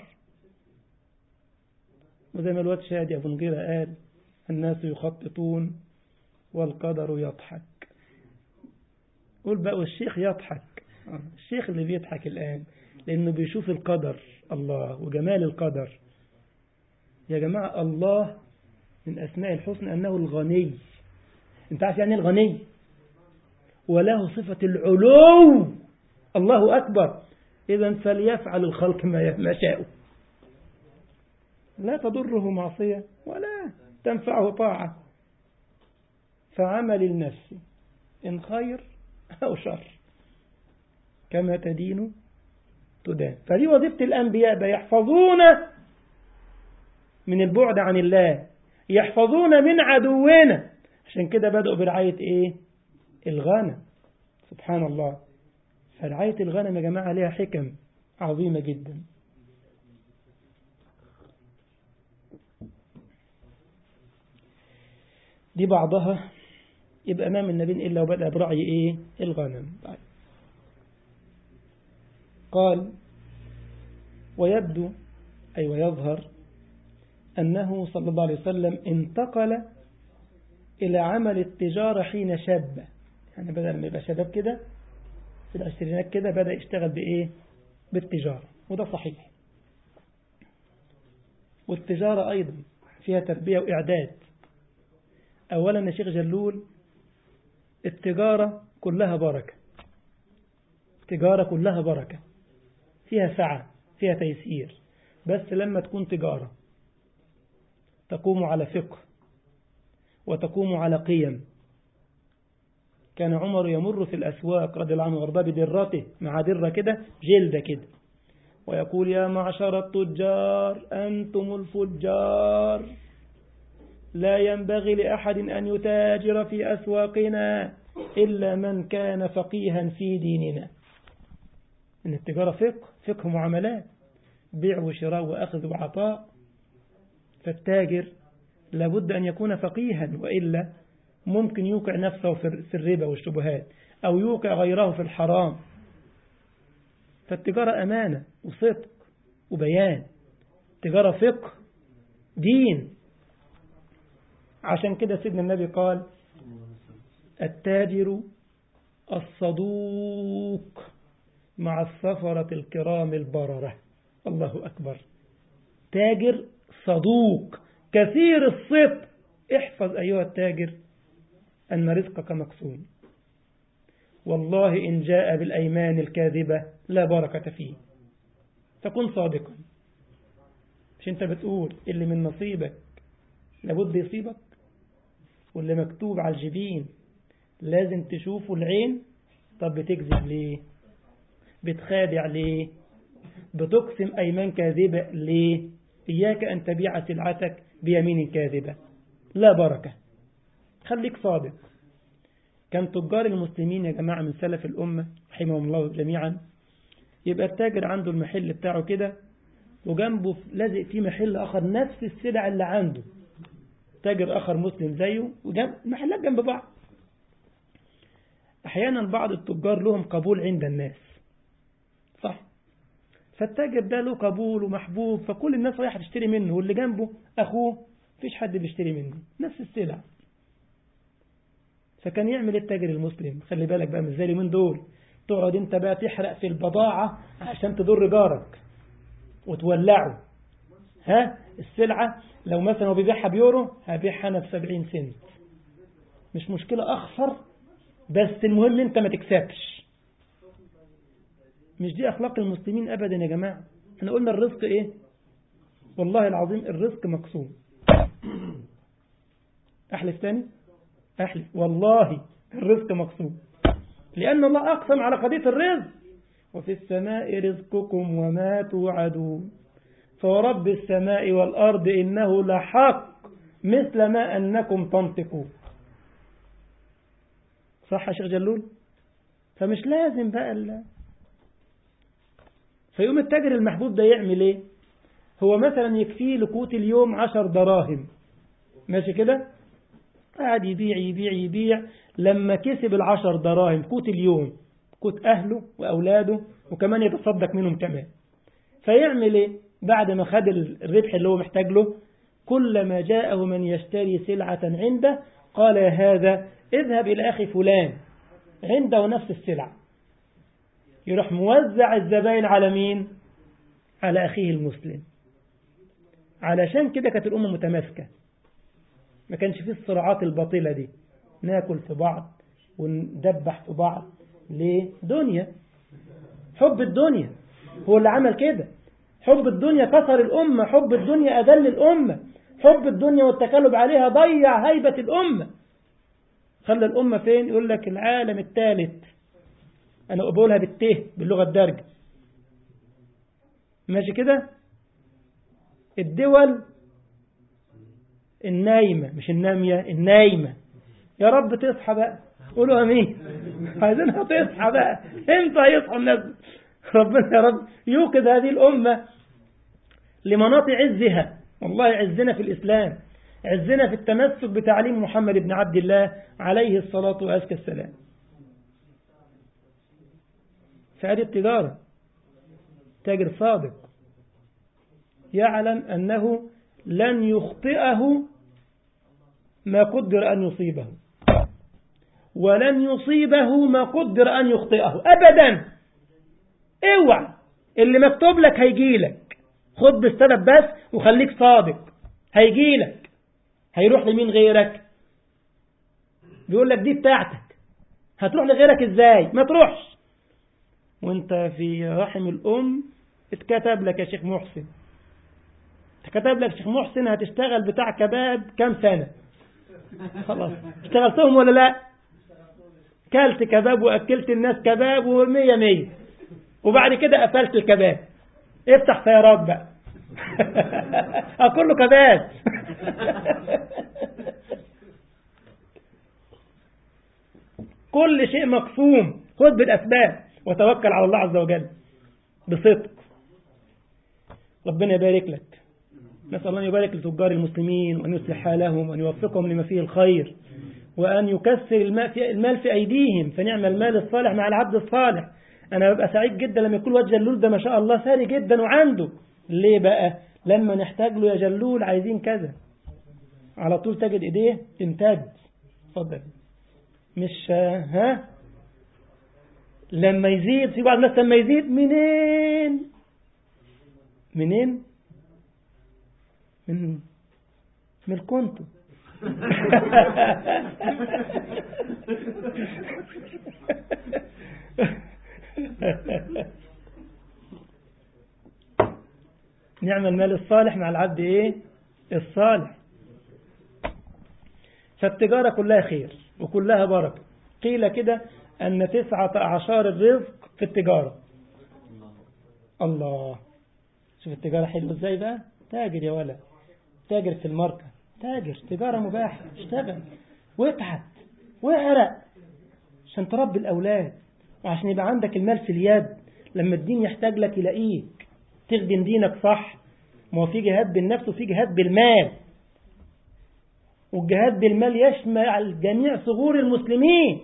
وزي ما الواد شادي أبو نجيرة قال الناس يخططون والقدر يضحك قول بقى والشيخ يضحك الشيخ اللي بيضحك الآن لأنه بيشوف القدر الله وجمال القدر يا جماعة الله من أسماء الحسن أنه الغني أنت عارف يعني الغني وله صفة العلو الله أكبر إذا فليفعل الخلق ما شاءوا لا تضره معصية ولا تنفعه طاعة فعمل النفس إن خير أو شر كما تدين تدان فدي وظيفة الأنبياء ده يحفظون من البعد عن الله يحفظون من عدونا عشان كده بدأوا برعاية إيه الغنم سبحان الله فرعاية الغنم يا جماعة لها حكم عظيمة جدا دي بعضها يبقى ما من نبي إلا وبدأ برعي إيه الغنم طيب. قال ويبدو أي ويظهر أنه صلى الله عليه وسلم انتقل إلى عمل التجارة حين شاب يعني بدل ما يبقى شباب كده في العشرينات كده بدأ يشتغل بإيه بالتجارة وده صحيح والتجارة أيضا فيها تربية وإعداد أولا يا شيخ جلول التجارة كلها بركة تجارة كلها بركة فيها سعة فيها تيسير بس لما تكون تجارة تقوم على فقه وتقوم على قيم كان عمر يمر في الأسواق رضي الله عنه وارضاه بدرته مع درة كده جلدة كده ويقول يا معشر التجار أنتم الفجار لا ينبغي لأحد أن يتاجر في أسواقنا إلا من كان فقيها في ديننا إن التجارة فقه فقه معاملات بيع وشراء وأخذ وعطاء فالتاجر لابد أن يكون فقيها وإلا ممكن يوقع نفسه في الربا والشبهات أو يوقع غيره في الحرام فالتجارة أمانة وصدق وبيان تجارة فقه دين عشان كده سيدنا النبي قال التاجر الصدوق مع السفرة الكرام البررة الله أكبر تاجر صدوق كثير الصدق احفظ أيها التاجر أن رزقك مقسوم والله إن جاء بالأيمان الكاذبة لا بركة فيه فكن صادقا مش انت بتقول اللي من نصيبك لابد يصيبك واللي مكتوب على الجبين لازم تشوفه العين طب بتكذب ليه بتخادع ليه بتقسم أيمان كاذبة ليه إياك أن تبيع سلعتك بيمين كاذبة لا بركة خليك صادق كان تجار المسلمين يا جماعة من سلف الأمة رحمهم الله جميعا يبقى التاجر عنده المحل بتاعه كده وجنبه لازق فيه محل آخر نفس السلع اللي عنده تاجر آخر مسلم زيه وجنب محلات جنب بعض أحيانا بعض التجار لهم قبول عند الناس صح فالتاجر ده له قبول ومحبوب فكل الناس رايحة تشتري منه واللي جنبه أخوه مفيش حد بيشتري منه نفس السلع فكان يعمل التاجر المسلم خلي بالك بقى مش زي اليومين دول تقعد انت بقى تحرق في البضاعة عشان تضر جارك وتولعه ها السلعة لو مثلا هو بيبيعها بيورو هبيعها انا بسبعين سنت مش مشكلة اخسر بس المهم انت ما تكسبش مش دي اخلاق المسلمين ابدا يا جماعة احنا قلنا الرزق ايه والله العظيم الرزق مقسوم احلف تاني احلف والله الرزق مقسوم لأن الله أقسم على قضية الرزق وفي السماء رزقكم وما توعدون فورب السماء والأرض إنه لحق مثل ما أنكم تنطقون صح يا شيخ جلول فمش لازم بقى الله فيقوم التاجر المحبوب ده يعمل ايه هو مثلا يكفيه لقوت اليوم عشر دراهم ماشي كده قاعد يبيع يبيع يبيع لما كسب العشر دراهم قوت اليوم قوت أهله وأولاده وكمان يتصدق منهم كمان فيعمل إيه بعد ما خد الربح اللي هو محتاج له كلما جاءه من يشتري سلعة عنده قال يا هذا اذهب إلى أخي فلان عنده نفس السلعة يروح موزع الزباين على مين على أخيه المسلم علشان كده كانت الأمة متماسكة ما كانش فيه الصراعات الباطلة دي ناكل في بعض وندبح في بعض ليه دنيا حب الدنيا هو اللي عمل كده حب الدنيا كسر الأمة حب الدنيا أذل الأمة حب الدنيا والتكالب عليها ضيع هيبة الأمة خلى الأمة فين يقول لك العالم الثالث أنا بقولها بالته باللغة الدارجة ماشي كده الدول النايمة مش النامية النايمة يا رب تصحى بقى قولوا امين عايزينها تصحى بقى امتى هيصحى الناس ربنا يا رب يوقظ هذه الأمة لمناط عزها والله عزنا في الإسلام عزنا في التمسك بتعليم محمد بن عبد الله عليه الصلاة وأزكى السلام فهذه التجارة تاجر صادق يعلم أنه لن يخطئه ما قدر أن يصيبه ولن يصيبه ما قدر أن يخطئه أبدا اوعى اللي مكتوب لك هيجي لك خد بالسبب بس وخليك صادق هيجيلك هيروح لمين غيرك بيقول لك دي بتاعتك هتروح لغيرك ازاي ما تروحش وانت في رحم الام اتكتب لك يا شيخ محسن اتكتب لك شيخ محسن هتشتغل بتاع كباب كام سنة خلاص اشتغلتهم ولا لا كلت كباب واكلت الناس كباب ومية مية وبعد كده قفلت الكباب افتح سيارات بقى كله كباب كل شيء مقسوم خذ بالأسباب وتوكل على الله عز وجل بصدق ربنا يبارك لك نسأل الله أن يبارك لتجار المسلمين وأن يصلح حالهم وأن يوفقهم لما فيه الخير وأن يكسر الماء في, المال في أيديهم فنعم المال الصالح مع العبد الصالح أنا ببقى سعيد جدا لما يكون وجه جلول ده ما شاء الله ثري جدا وعنده ليه بقى لما نحتاج له يا جلول عايزين كذا على طول تجد إيديه تمتد اتفضل مش ها لما يزيد في بعض الناس لما يزيد منين منين من من كنتو نعم المال الصالح مع العبد ايه الصالح فالتجارة كلها خير وكلها بركة قيل كده أن تسعة أعشار الرزق في التجارة الله شوف التجارة حلوة ازاي بقى تاجر يا ولا تاجر في الماركة تاجر تجارة مباحة اشتغل واتعب واعرق عشان تربي الأولاد وعشان يبقى عندك المال في اليد لما الدين يحتاج لك يلاقيك تخدم دينك صح ما هو في جهاد بالنفس وفي جهاد بالمال والجهاد بالمال يشمل جميع صغور المسلمين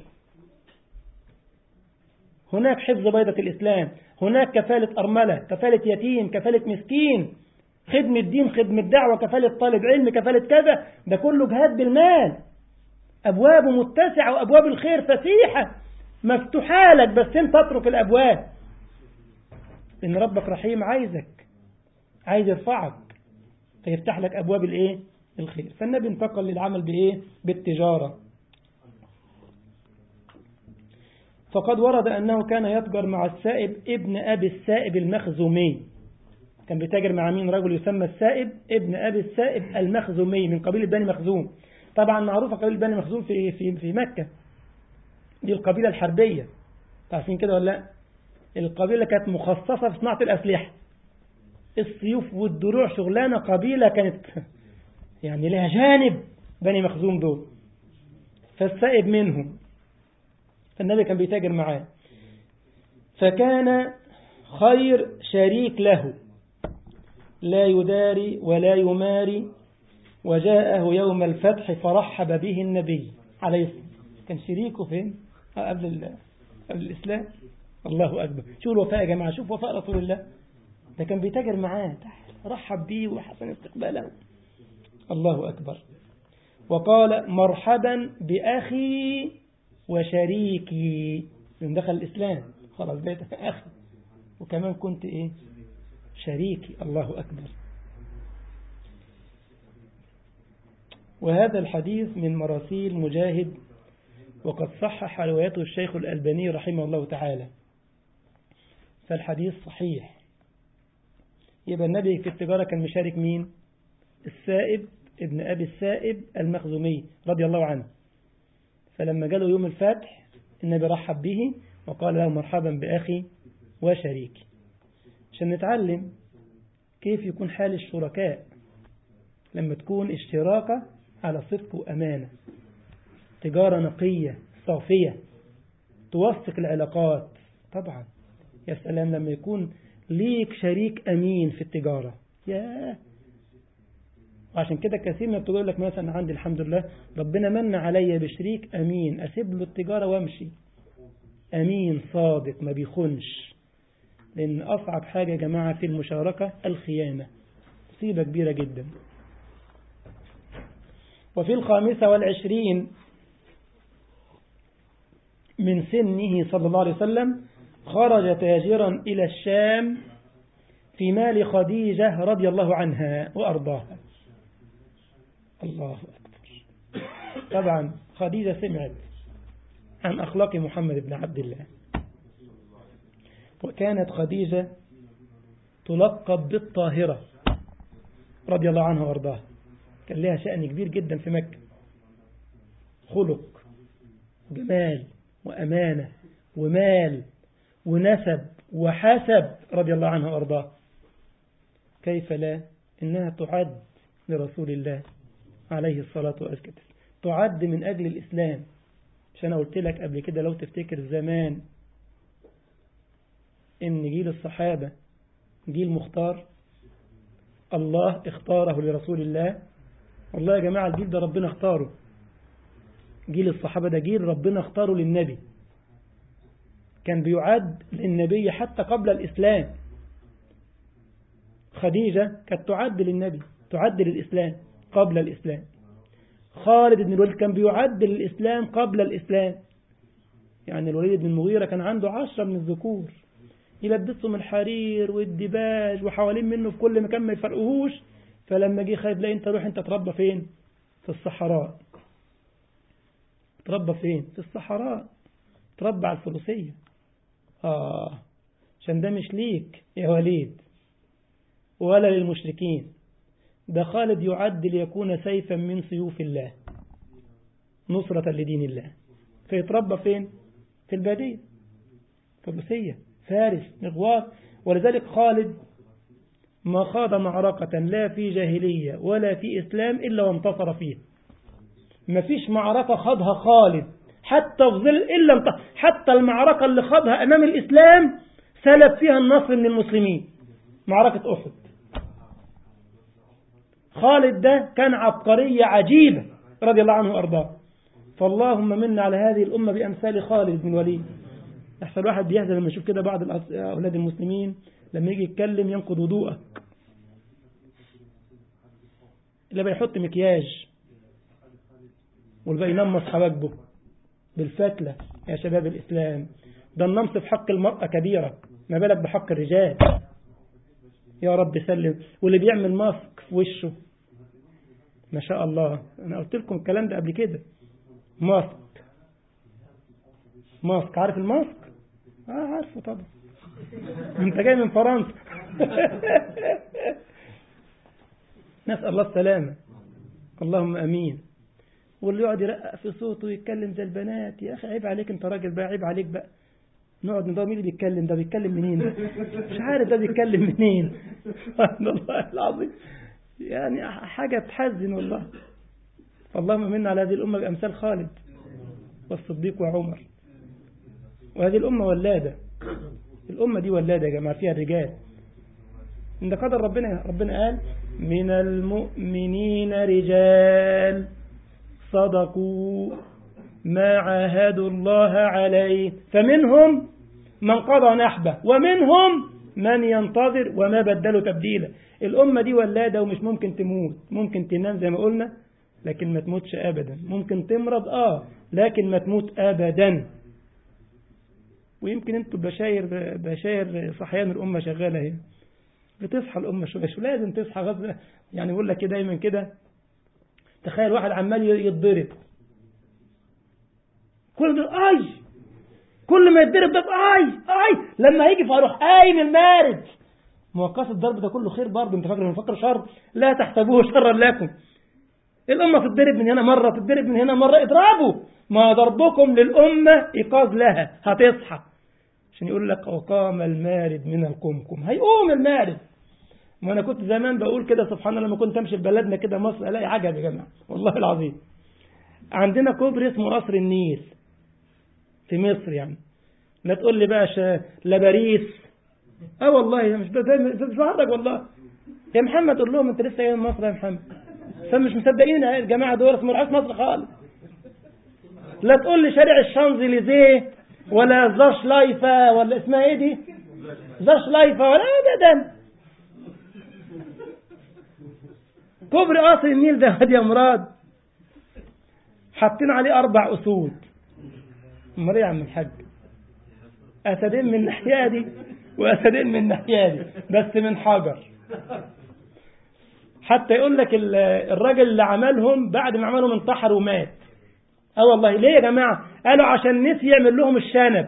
هناك حفظ بيضة الإسلام هناك كفالة أرملة كفالة يتيم كفالة مسكين خدمة دين خدمة دعوة كفالة طالب علم كفالة كذا ده كله جهاد بالمال أبوابه متسعة وأبواب الخير فسيحة مفتوحة لك بس انت اترك الأبواب إن ربك رحيم عايزك عايز يرفعك فيفتح لك أبواب الإيه الخير فالنبي انتقل للعمل بإيه بالتجارة فقد ورد أنه كان يتجر مع السائب ابن أبي السائب المخزومي كان بيتاجر مع مين رجل يسمى السائب ابن أبي السائب المخزومي من قبيلة بني مخزوم طبعا معروفة قبيلة بني مخزوم في في في مكة دي القبيلة الحربية عارفين كده ولا لا القبيلة كانت مخصصة في صناعة الأسلحة السيوف والدروع شغلانة قبيلة كانت يعني لها جانب بني مخزوم دول فالسائب منهم فالنبي كان بيتاجر معاه فكان خير شريك له لا يداري ولا يماري وجاءه يوم الفتح فرحب به النبي عليه الصلاة كان شريكه فين قبل قبل الإسلام الله أكبر شوف الوفاء يا جماعة شوف وفاء رسول الله ده كان بيتاجر معاه رحب به وحسن استقباله الله أكبر وقال مرحبا بأخي وشريكي من دخل الإسلام خلاص بقيت أخي وكمان كنت إيه شريكي الله أكبر وهذا الحديث من مراسيل مجاهد وقد صحح روايته الشيخ الألباني رحمه الله تعالى فالحديث صحيح يبقى النبي في التجارة كان مشارك مين السائب ابن أبي السائب المخزومي رضي الله عنه فلما جاله يوم الفتح النبي رحب به وقال له مرحبا بأخي وشريكي عشان نتعلم كيف يكون حال الشركاء لما تكون اشتراكة على صدق وأمانة تجارة نقية صافية توثق العلاقات طبعا يا سلام لما يكون ليك شريك أمين في التجارة ياه وعشان كده كثير من التجار لك مثلا عندي الحمد لله ربنا من عليا بشريك أمين أسيب له التجارة وامشي أمين صادق ما بيخونش لأن أصعب حاجة يا جماعة في المشاركة الخيانة مصيبة كبيرة جدا وفي الخامسة والعشرين من سنه صلى الله عليه وسلم خرج تاجرا إلى الشام في مال خديجة رضي الله عنها وأرضاها الله أكبر طبعا خديجة سمعت عن أخلاق محمد بن عبد الله وكانت خديجة تلقب بالطاهرة رضي الله عنها وارضاها كان لها شأن كبير جدا في مكة خلق جمال وأمانة ومال ونسب وحسب رضي الله عنها وارضاها كيف لا إنها تعد لرسول الله عليه الصلاة والسلام تعد من أجل الإسلام مش أنا قلت لك قبل كده لو تفتكر زمان إن جيل الصحابة جيل مختار الله اختاره لرسول الله والله يا جماعة الجيل ده ربنا اختاره جيل الصحابة ده جيل ربنا اختاره للنبي كان بيعد للنبي حتى قبل الإسلام خديجة كانت تعد للنبي تعد للإسلام قبل الإسلام خالد بن الوليد كان بيعد للإسلام قبل الإسلام يعني الوليد بن المغيرة كان عنده عشرة من الذكور يلبسهم الحرير والدباج وحوالين منه في كل مكان ما يفرقوهوش فلما جه خالد لا انت روح انت تربى فين في الصحراء تربى فين في الصحراء تربى على الفروسية آه عشان ده مش ليك يا وليد ولا للمشركين ده خالد يعد ليكون سيفا من سيوف الله نصرة لدين الله فيتربى فين في البادية فروسية فارس مغوار ولذلك خالد ما خاض معركة لا في جاهلية ولا في إسلام إلا وانتصر فيها ما فيش معركة خاضها خالد حتى في ظل إلا انتصر حتى المعركة اللي خاضها أمام الإسلام سلب فيها النصر من المسلمين معركة أحد خالد ده كان عبقرية عجيبة رضي الله عنه وأرضاه فاللهم منا على هذه الأمة بأمثال خالد بن الوليد أحسن واحد بيهزل لما يشوف كده بعض أولاد المسلمين لما يجي يتكلم ينقض وضوءك اللي بيحط مكياج واللي بينمص حواجبه بالفتلة يا شباب الإسلام ده النمص في حق المرأة كبيرة ما بالك بحق الرجال يا رب سلم واللي بيعمل ماسك في وشه ما شاء الله أنا قلت لكم الكلام ده قبل كده ماسك ماسك عارف الماسك اه عارفه طبعا انت جاي من فرنسا نسأل الله السلامة اللهم امين واللي يقعد يرقق في صوته ويتكلم زي البنات يا اخي عيب عليك انت راجل بقى عيب عليك بقى نقعد ندور مين اللي بيتكلم ده بيتكلم منين ده مش عارف ده بيتكلم منين سبحان الله العظيم يعني حاجة تحزن والله اللهم منا على هذه الأمة بأمثال خالد والصديق وعمر وهذه الأمة ولادة الأمة دي ولادة يا جماعة فيها الرجال إن قدر ربنا ربنا قال من المؤمنين رجال صدقوا ما عاهدوا الله عليه فمنهم من قضى نحبه ومنهم من ينتظر وما بدلوا تبديلا الأمة دي ولادة ومش ممكن تموت ممكن تنام زي ما قلنا لكن ما تموتش أبدا ممكن تمرض آه لكن ما تموت أبدا ويمكن انتوا بشاير بشاير صحيان الأمة شغالة اهي بتصحى الأمة شوية شو لازم تصحى غصب يعني بقول لك دايما كده تخيل واحد عمال يتضرب كل ده اي كل ما يتضرب ده اي اي لما هيجي فاروح قايم المارد موقف الضرب ده كله خير برضه انت فاكر بنفكر شر لا تحسبوه شرا لكم الأمة تتضرب من هنا مرة تتضرب من هنا مرة اضربوا ما ضربكم للأمة إيقاظ لها هتصحى عشان يقول لك وقام المارد من الكمكم هيقوم المارد ما أنا كنت زمان بقول كده سبحان الله لما كنت أمشي في بلدنا كده مصر ألاقي عجب يا جماعة والله العظيم عندنا كوبري اسمه قصر النيل في مصر يعني لا تقول لي بقى شا... لا باريس اه والله مش بتفرج والله يا محمد قول لهم انت لسه جاي من مصر يا محمد فمش مصدقين الجماعه دول ما راحوش مصر خالص لا تقول لي شارع الشانزليزيه ولا زاش لايفا ولا اسمها ايه دي زاش لايفا ولا ابدا كوبري قصر النيل ده يا مراد حاطين عليه اربع اسود امال ايه يا عم الحاج اسدين من الناحيه دي وأسدين من ناحية بس من حجر حتى يقول لك الراجل اللي عملهم بعد ما عملهم انتحر ومات اه والله ليه يا جماعة قالوا عشان نسي يعمل لهم الشنب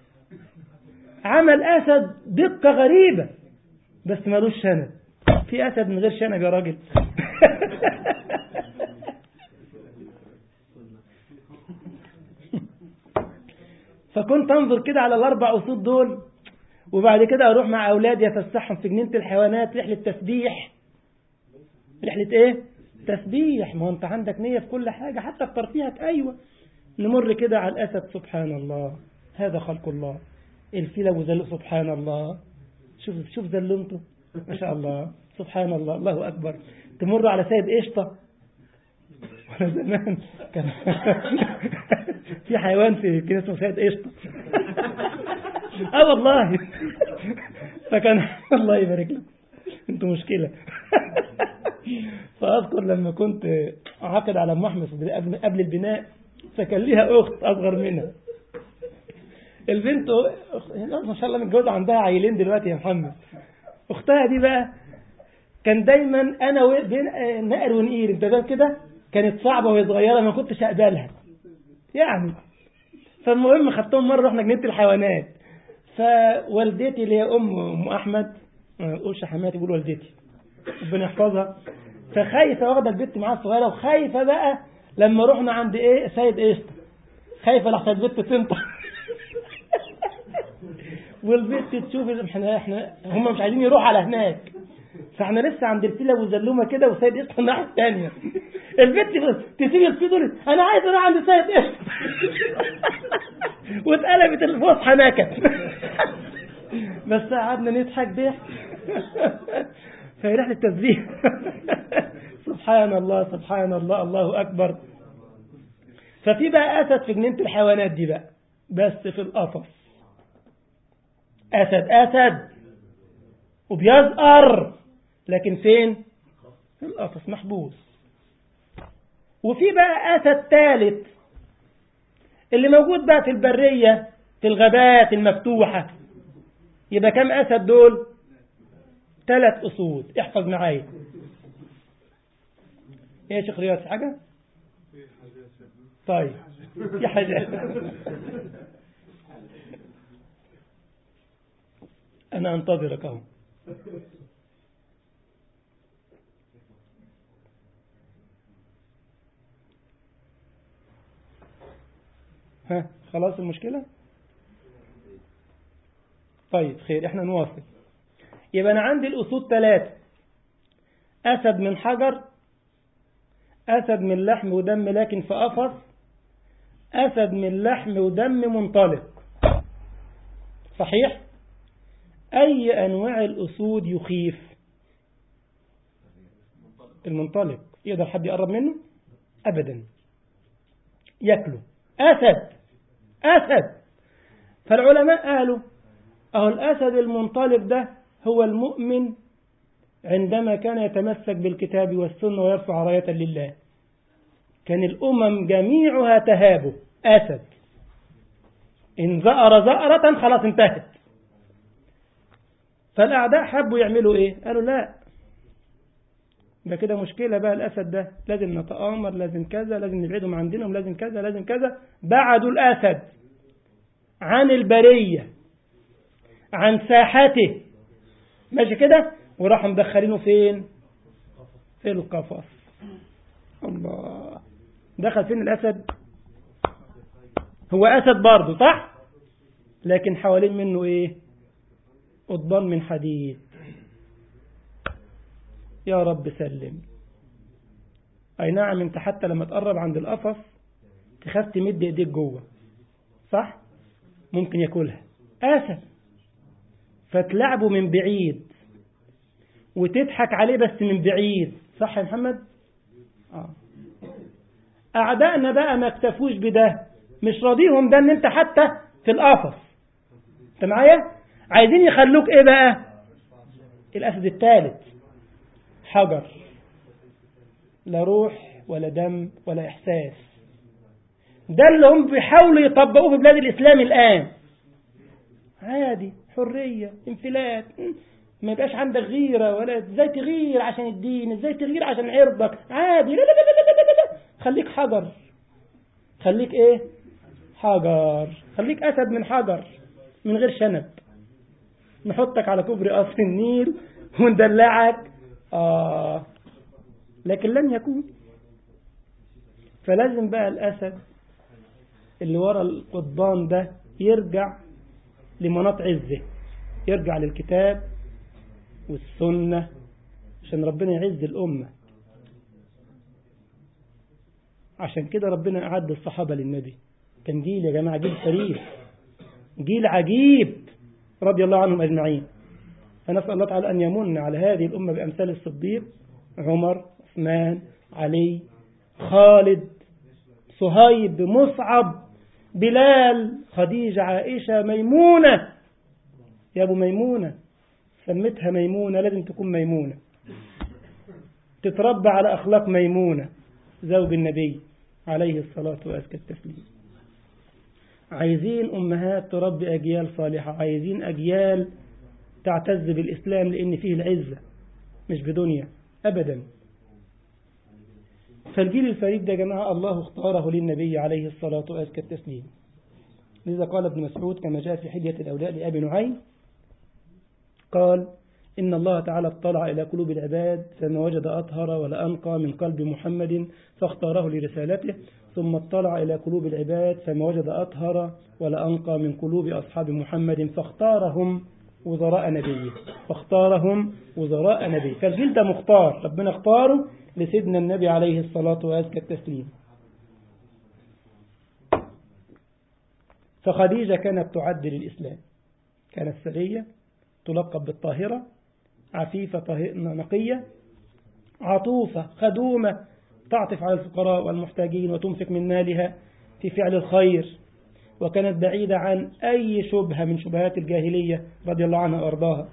عمل أسد دقة غريبة بس مالوش شنب في أسد من غير شنب يا راجل فكنت انظر كده على الاربع اسود دول وبعد كده اروح مع اولادي افسحهم في جنينه الحيوانات رحله تسبيح رحله ايه تسبيح ما هو انت عندك نيه في كل حاجه حتى في ترفيهك ايوه نمر كده على الاسد سبحان الله هذا خلق الله الفيل ابو ذل سبحان الله شوف شوف ذلمته ما شاء الله سبحان الله الله اكبر تمر على سيد قشطه وانا زمان كان في حيوان في كده اسمه سيد قشطه اه والله فكان الله يبارك لك انتوا مشكله فاذكر لما كنت عاقد على ام احمد قبل البناء فكان ليها اخت اصغر منها البنت ما شاء الله متجوزه عندها عيلين دلوقتي يا محمد اختها دي بقى كان دايما انا بين نقر ونقير انت فاهم كده كانت صعبه وهي صغيره ما كنتش اقبلها يعني فالمهم خدتهم مره رحنا جنينه الحيوانات فوالدتي اللي هي ام ام احمد ما اقولش حماتي بقول والدتي ربنا يحفظها فخايفه واخده البت معاها الصغيره وخايفه بقى لما رحنا عند ايه سيد قشطه خايفه لحسن البت تنطق والبت تشوف احنا احنا هم مش عايزين يروحوا على هناك فاحنا لسه عند الفيله وزلومه كده وسيد قشطه الناحيه الثانيه البت تسيب الفيل انا عايز اروح عند سيد قشطه واتقلبت الفصحى نكت بس قعدنا نضحك ضحك في رحله التسبيح سبحان الله سبحان الله الله اكبر ففي بقى اسد في جنينه الحيوانات دي بقى بس في القفص اسد اسد وبيزقر لكن فين في القفص محبوس وفي بقى اسد ثالث اللي موجود بقى في البريه في الغابات المفتوحه يبقى كم اسد دول ثلاث اسود احفظ معايا ايه يا شيخ رياض حاجه طيب في حاجه انا انتظرك اهو ها خلاص المشكلة طيب خير احنا نواصل يبقى انا عندي الاسود ثلاثة اسد من حجر اسد من لحم ودم لكن في قفص اسد من لحم ودم منطلق صحيح اي انواع الاسود يخيف المنطلق يقدر حد يقرب منه ابدا ياكله اسد أسد فالعلماء قالوا أهو الأسد المنطلق ده هو المؤمن عندما كان يتمسك بالكتاب والسنة ويرفع راية لله كان الأمم جميعها تهابه أسد إن زأر زأرة خلاص انتهت فالأعداء حبوا يعملوا إيه قالوا لا ده كده مشكلة بقى الأسد ده لازم نتآمر لازم كذا لازم نبعدهم عندنا لازم كذا لازم كذا بعدوا الأسد عن البرية عن ساحته ماشي كده وراحوا مدخلينه فين في القفص الله دخل فين الأسد هو أسد برضه صح لكن حوالين منه إيه قضبان من حديد يا رب سلم أي نعم أنت حتى لما تقرب عند القفص تخاف تمد إيديك جوه صح ممكن ياكلها آسف فتلعبه من بعيد وتضحك عليه بس من بعيد صح يا محمد آه. أعدائنا بقى ما اكتفوش بده مش راضيهم ده ان انت حتى في القفص انت معايا عايزين يخلوك ايه بقى الاسد الثالث حجر لا روح ولا دم ولا احساس ده اللي هم بيحاولوا يطبقوه في بلاد الاسلام الان عادي حرية انفلات ما يبقاش عندك غيرة ولا ازاي تغير عشان الدين ازاي تغير عشان عرضك عادي لا لا لا لا لا لا, لا. خليك حجر خليك ايه حجر خليك اسد من حجر من غير شنب نحطك على كوبري قصر النيل وندلعك آه لكن لن يكون فلازم بقى الأسد اللي ورا القضبان ده يرجع لمناط عزه يرجع للكتاب والسنة عشان ربنا يعز الأمة عشان كده ربنا أعد الصحابة للنبي كان جيل يا جماعة جيل فريد جيل عجيب رضي الله عنهم أجمعين فنسأل الله تعالى أن يمن على هذه الأمة بأمثال الصديق عمر عثمان علي خالد صهيب مصعب بلال خديجة عائشة ميمونة يا أبو ميمونة سمتها ميمونة لازم تكون ميمونة تتربى على أخلاق ميمونة زوج النبي عليه الصلاة وأزكى التسليم عايزين أمهات تربي أجيال صالحة عايزين أجيال تعتز بالإسلام لأن فيه العزة مش بدنيا أبدا فالجيل الفريد ده يا جماعة الله اختاره للنبي عليه الصلاة وأزكى التسليم لذا قال ابن مسعود كما جاء في حلية الأولاء لأبي نعيم قال إن الله تعالى اطلع إلى قلوب العباد فما وجد أطهر ولا أنقى من قلب محمد فاختاره لرسالته ثم اطلع إلى قلوب العباد فما وجد أطهر ولا أنقى من قلوب أصحاب محمد فاختارهم وزراء نبيه فاختارهم وزراء نبيه فالجيل ده مختار ربنا اختاره لسيدنا النبي عليه الصلاة وأزكى التسليم فخديجة كانت تعد للإسلام كانت سرية تلقب بالطاهرة عفيفة نقية عطوفة خدومة تعطف على الفقراء والمحتاجين وتنفق من مالها في فعل الخير وكانت بعيدة عن أي شبهة من شبهات الجاهلية رضي الله عنها وأرضاها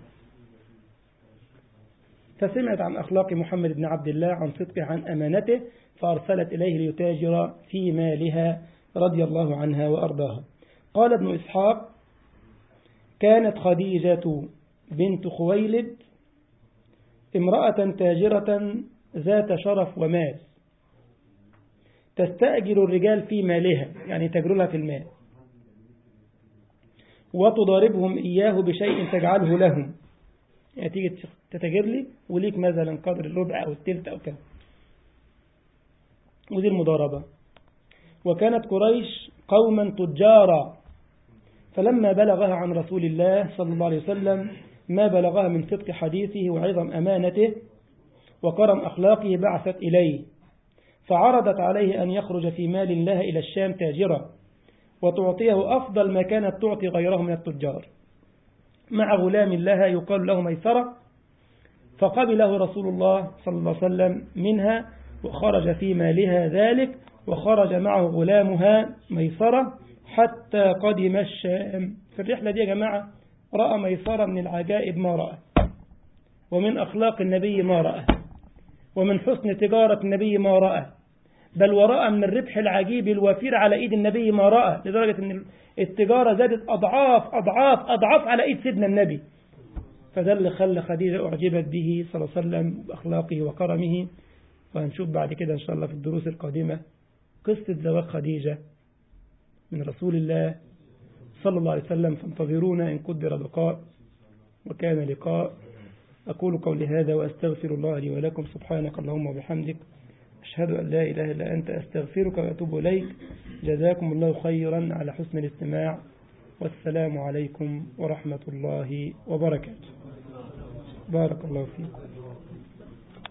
فسمعت عن أخلاق محمد بن عبد الله عن صدقه عن أمانته فأرسلت إليه ليتاجر في مالها رضي الله عنها وأرضاها قال ابن إسحاق كانت خديجة بنت خويلد امرأة تاجرة ذات شرف ومال تستأجر الرجال في مالها يعني تجرلها في المال وتضاربهم إياه بشيء تجعله لهم يعني تيجي تتاجر لي وليك مثلا قدر الربع أو التلت أو كذا ودي المضاربة وكانت قريش قوما تجارا فلما بلغها عن رسول الله صلى الله عليه وسلم ما بلغها من صدق حديثه وعظم أمانته وكرم أخلاقه بعثت إليه فعرضت عليه أن يخرج في مال لها إلى الشام تاجرا وتعطيه أفضل ما كانت تعطي غيره من التجار مع غلام لها يقال له ميسرة فقبله رسول الله صلى الله عليه وسلم منها وخرج في مالها ذلك وخرج معه غلامها ميسرة حتى قدم الشام في الرحلة دي يا جماعة رأى ميسرة من العجائب ما رأى ومن أخلاق النبي ما رأى ومن حسن تجارة النبي ما رأى بل ورأى من الربح العجيب الوفير على إيد النبي ما رأى لدرجة أن التجارة زادت أضعاف أضعاف أضعاف على إيد سيدنا النبي فده اللي خلى خديجة أعجبت به صلى الله عليه وسلم بأخلاقه وكرمه وهنشوف بعد كده إن شاء الله في الدروس القادمة قصة زواج خديجة من رسول الله صلى الله عليه وسلم فانتظرونا إن قدر بقاء وكان لقاء أقول قولي هذا وأستغفر الله لي ولكم سبحانك اللهم وبحمدك أشهد أن لا إله إلا أنت أستغفرك وأتوب إليك جزاكم الله خيرا على حسن الاستماع والسلام عليكم ورحمة الله وبركاته بارك الله فيكم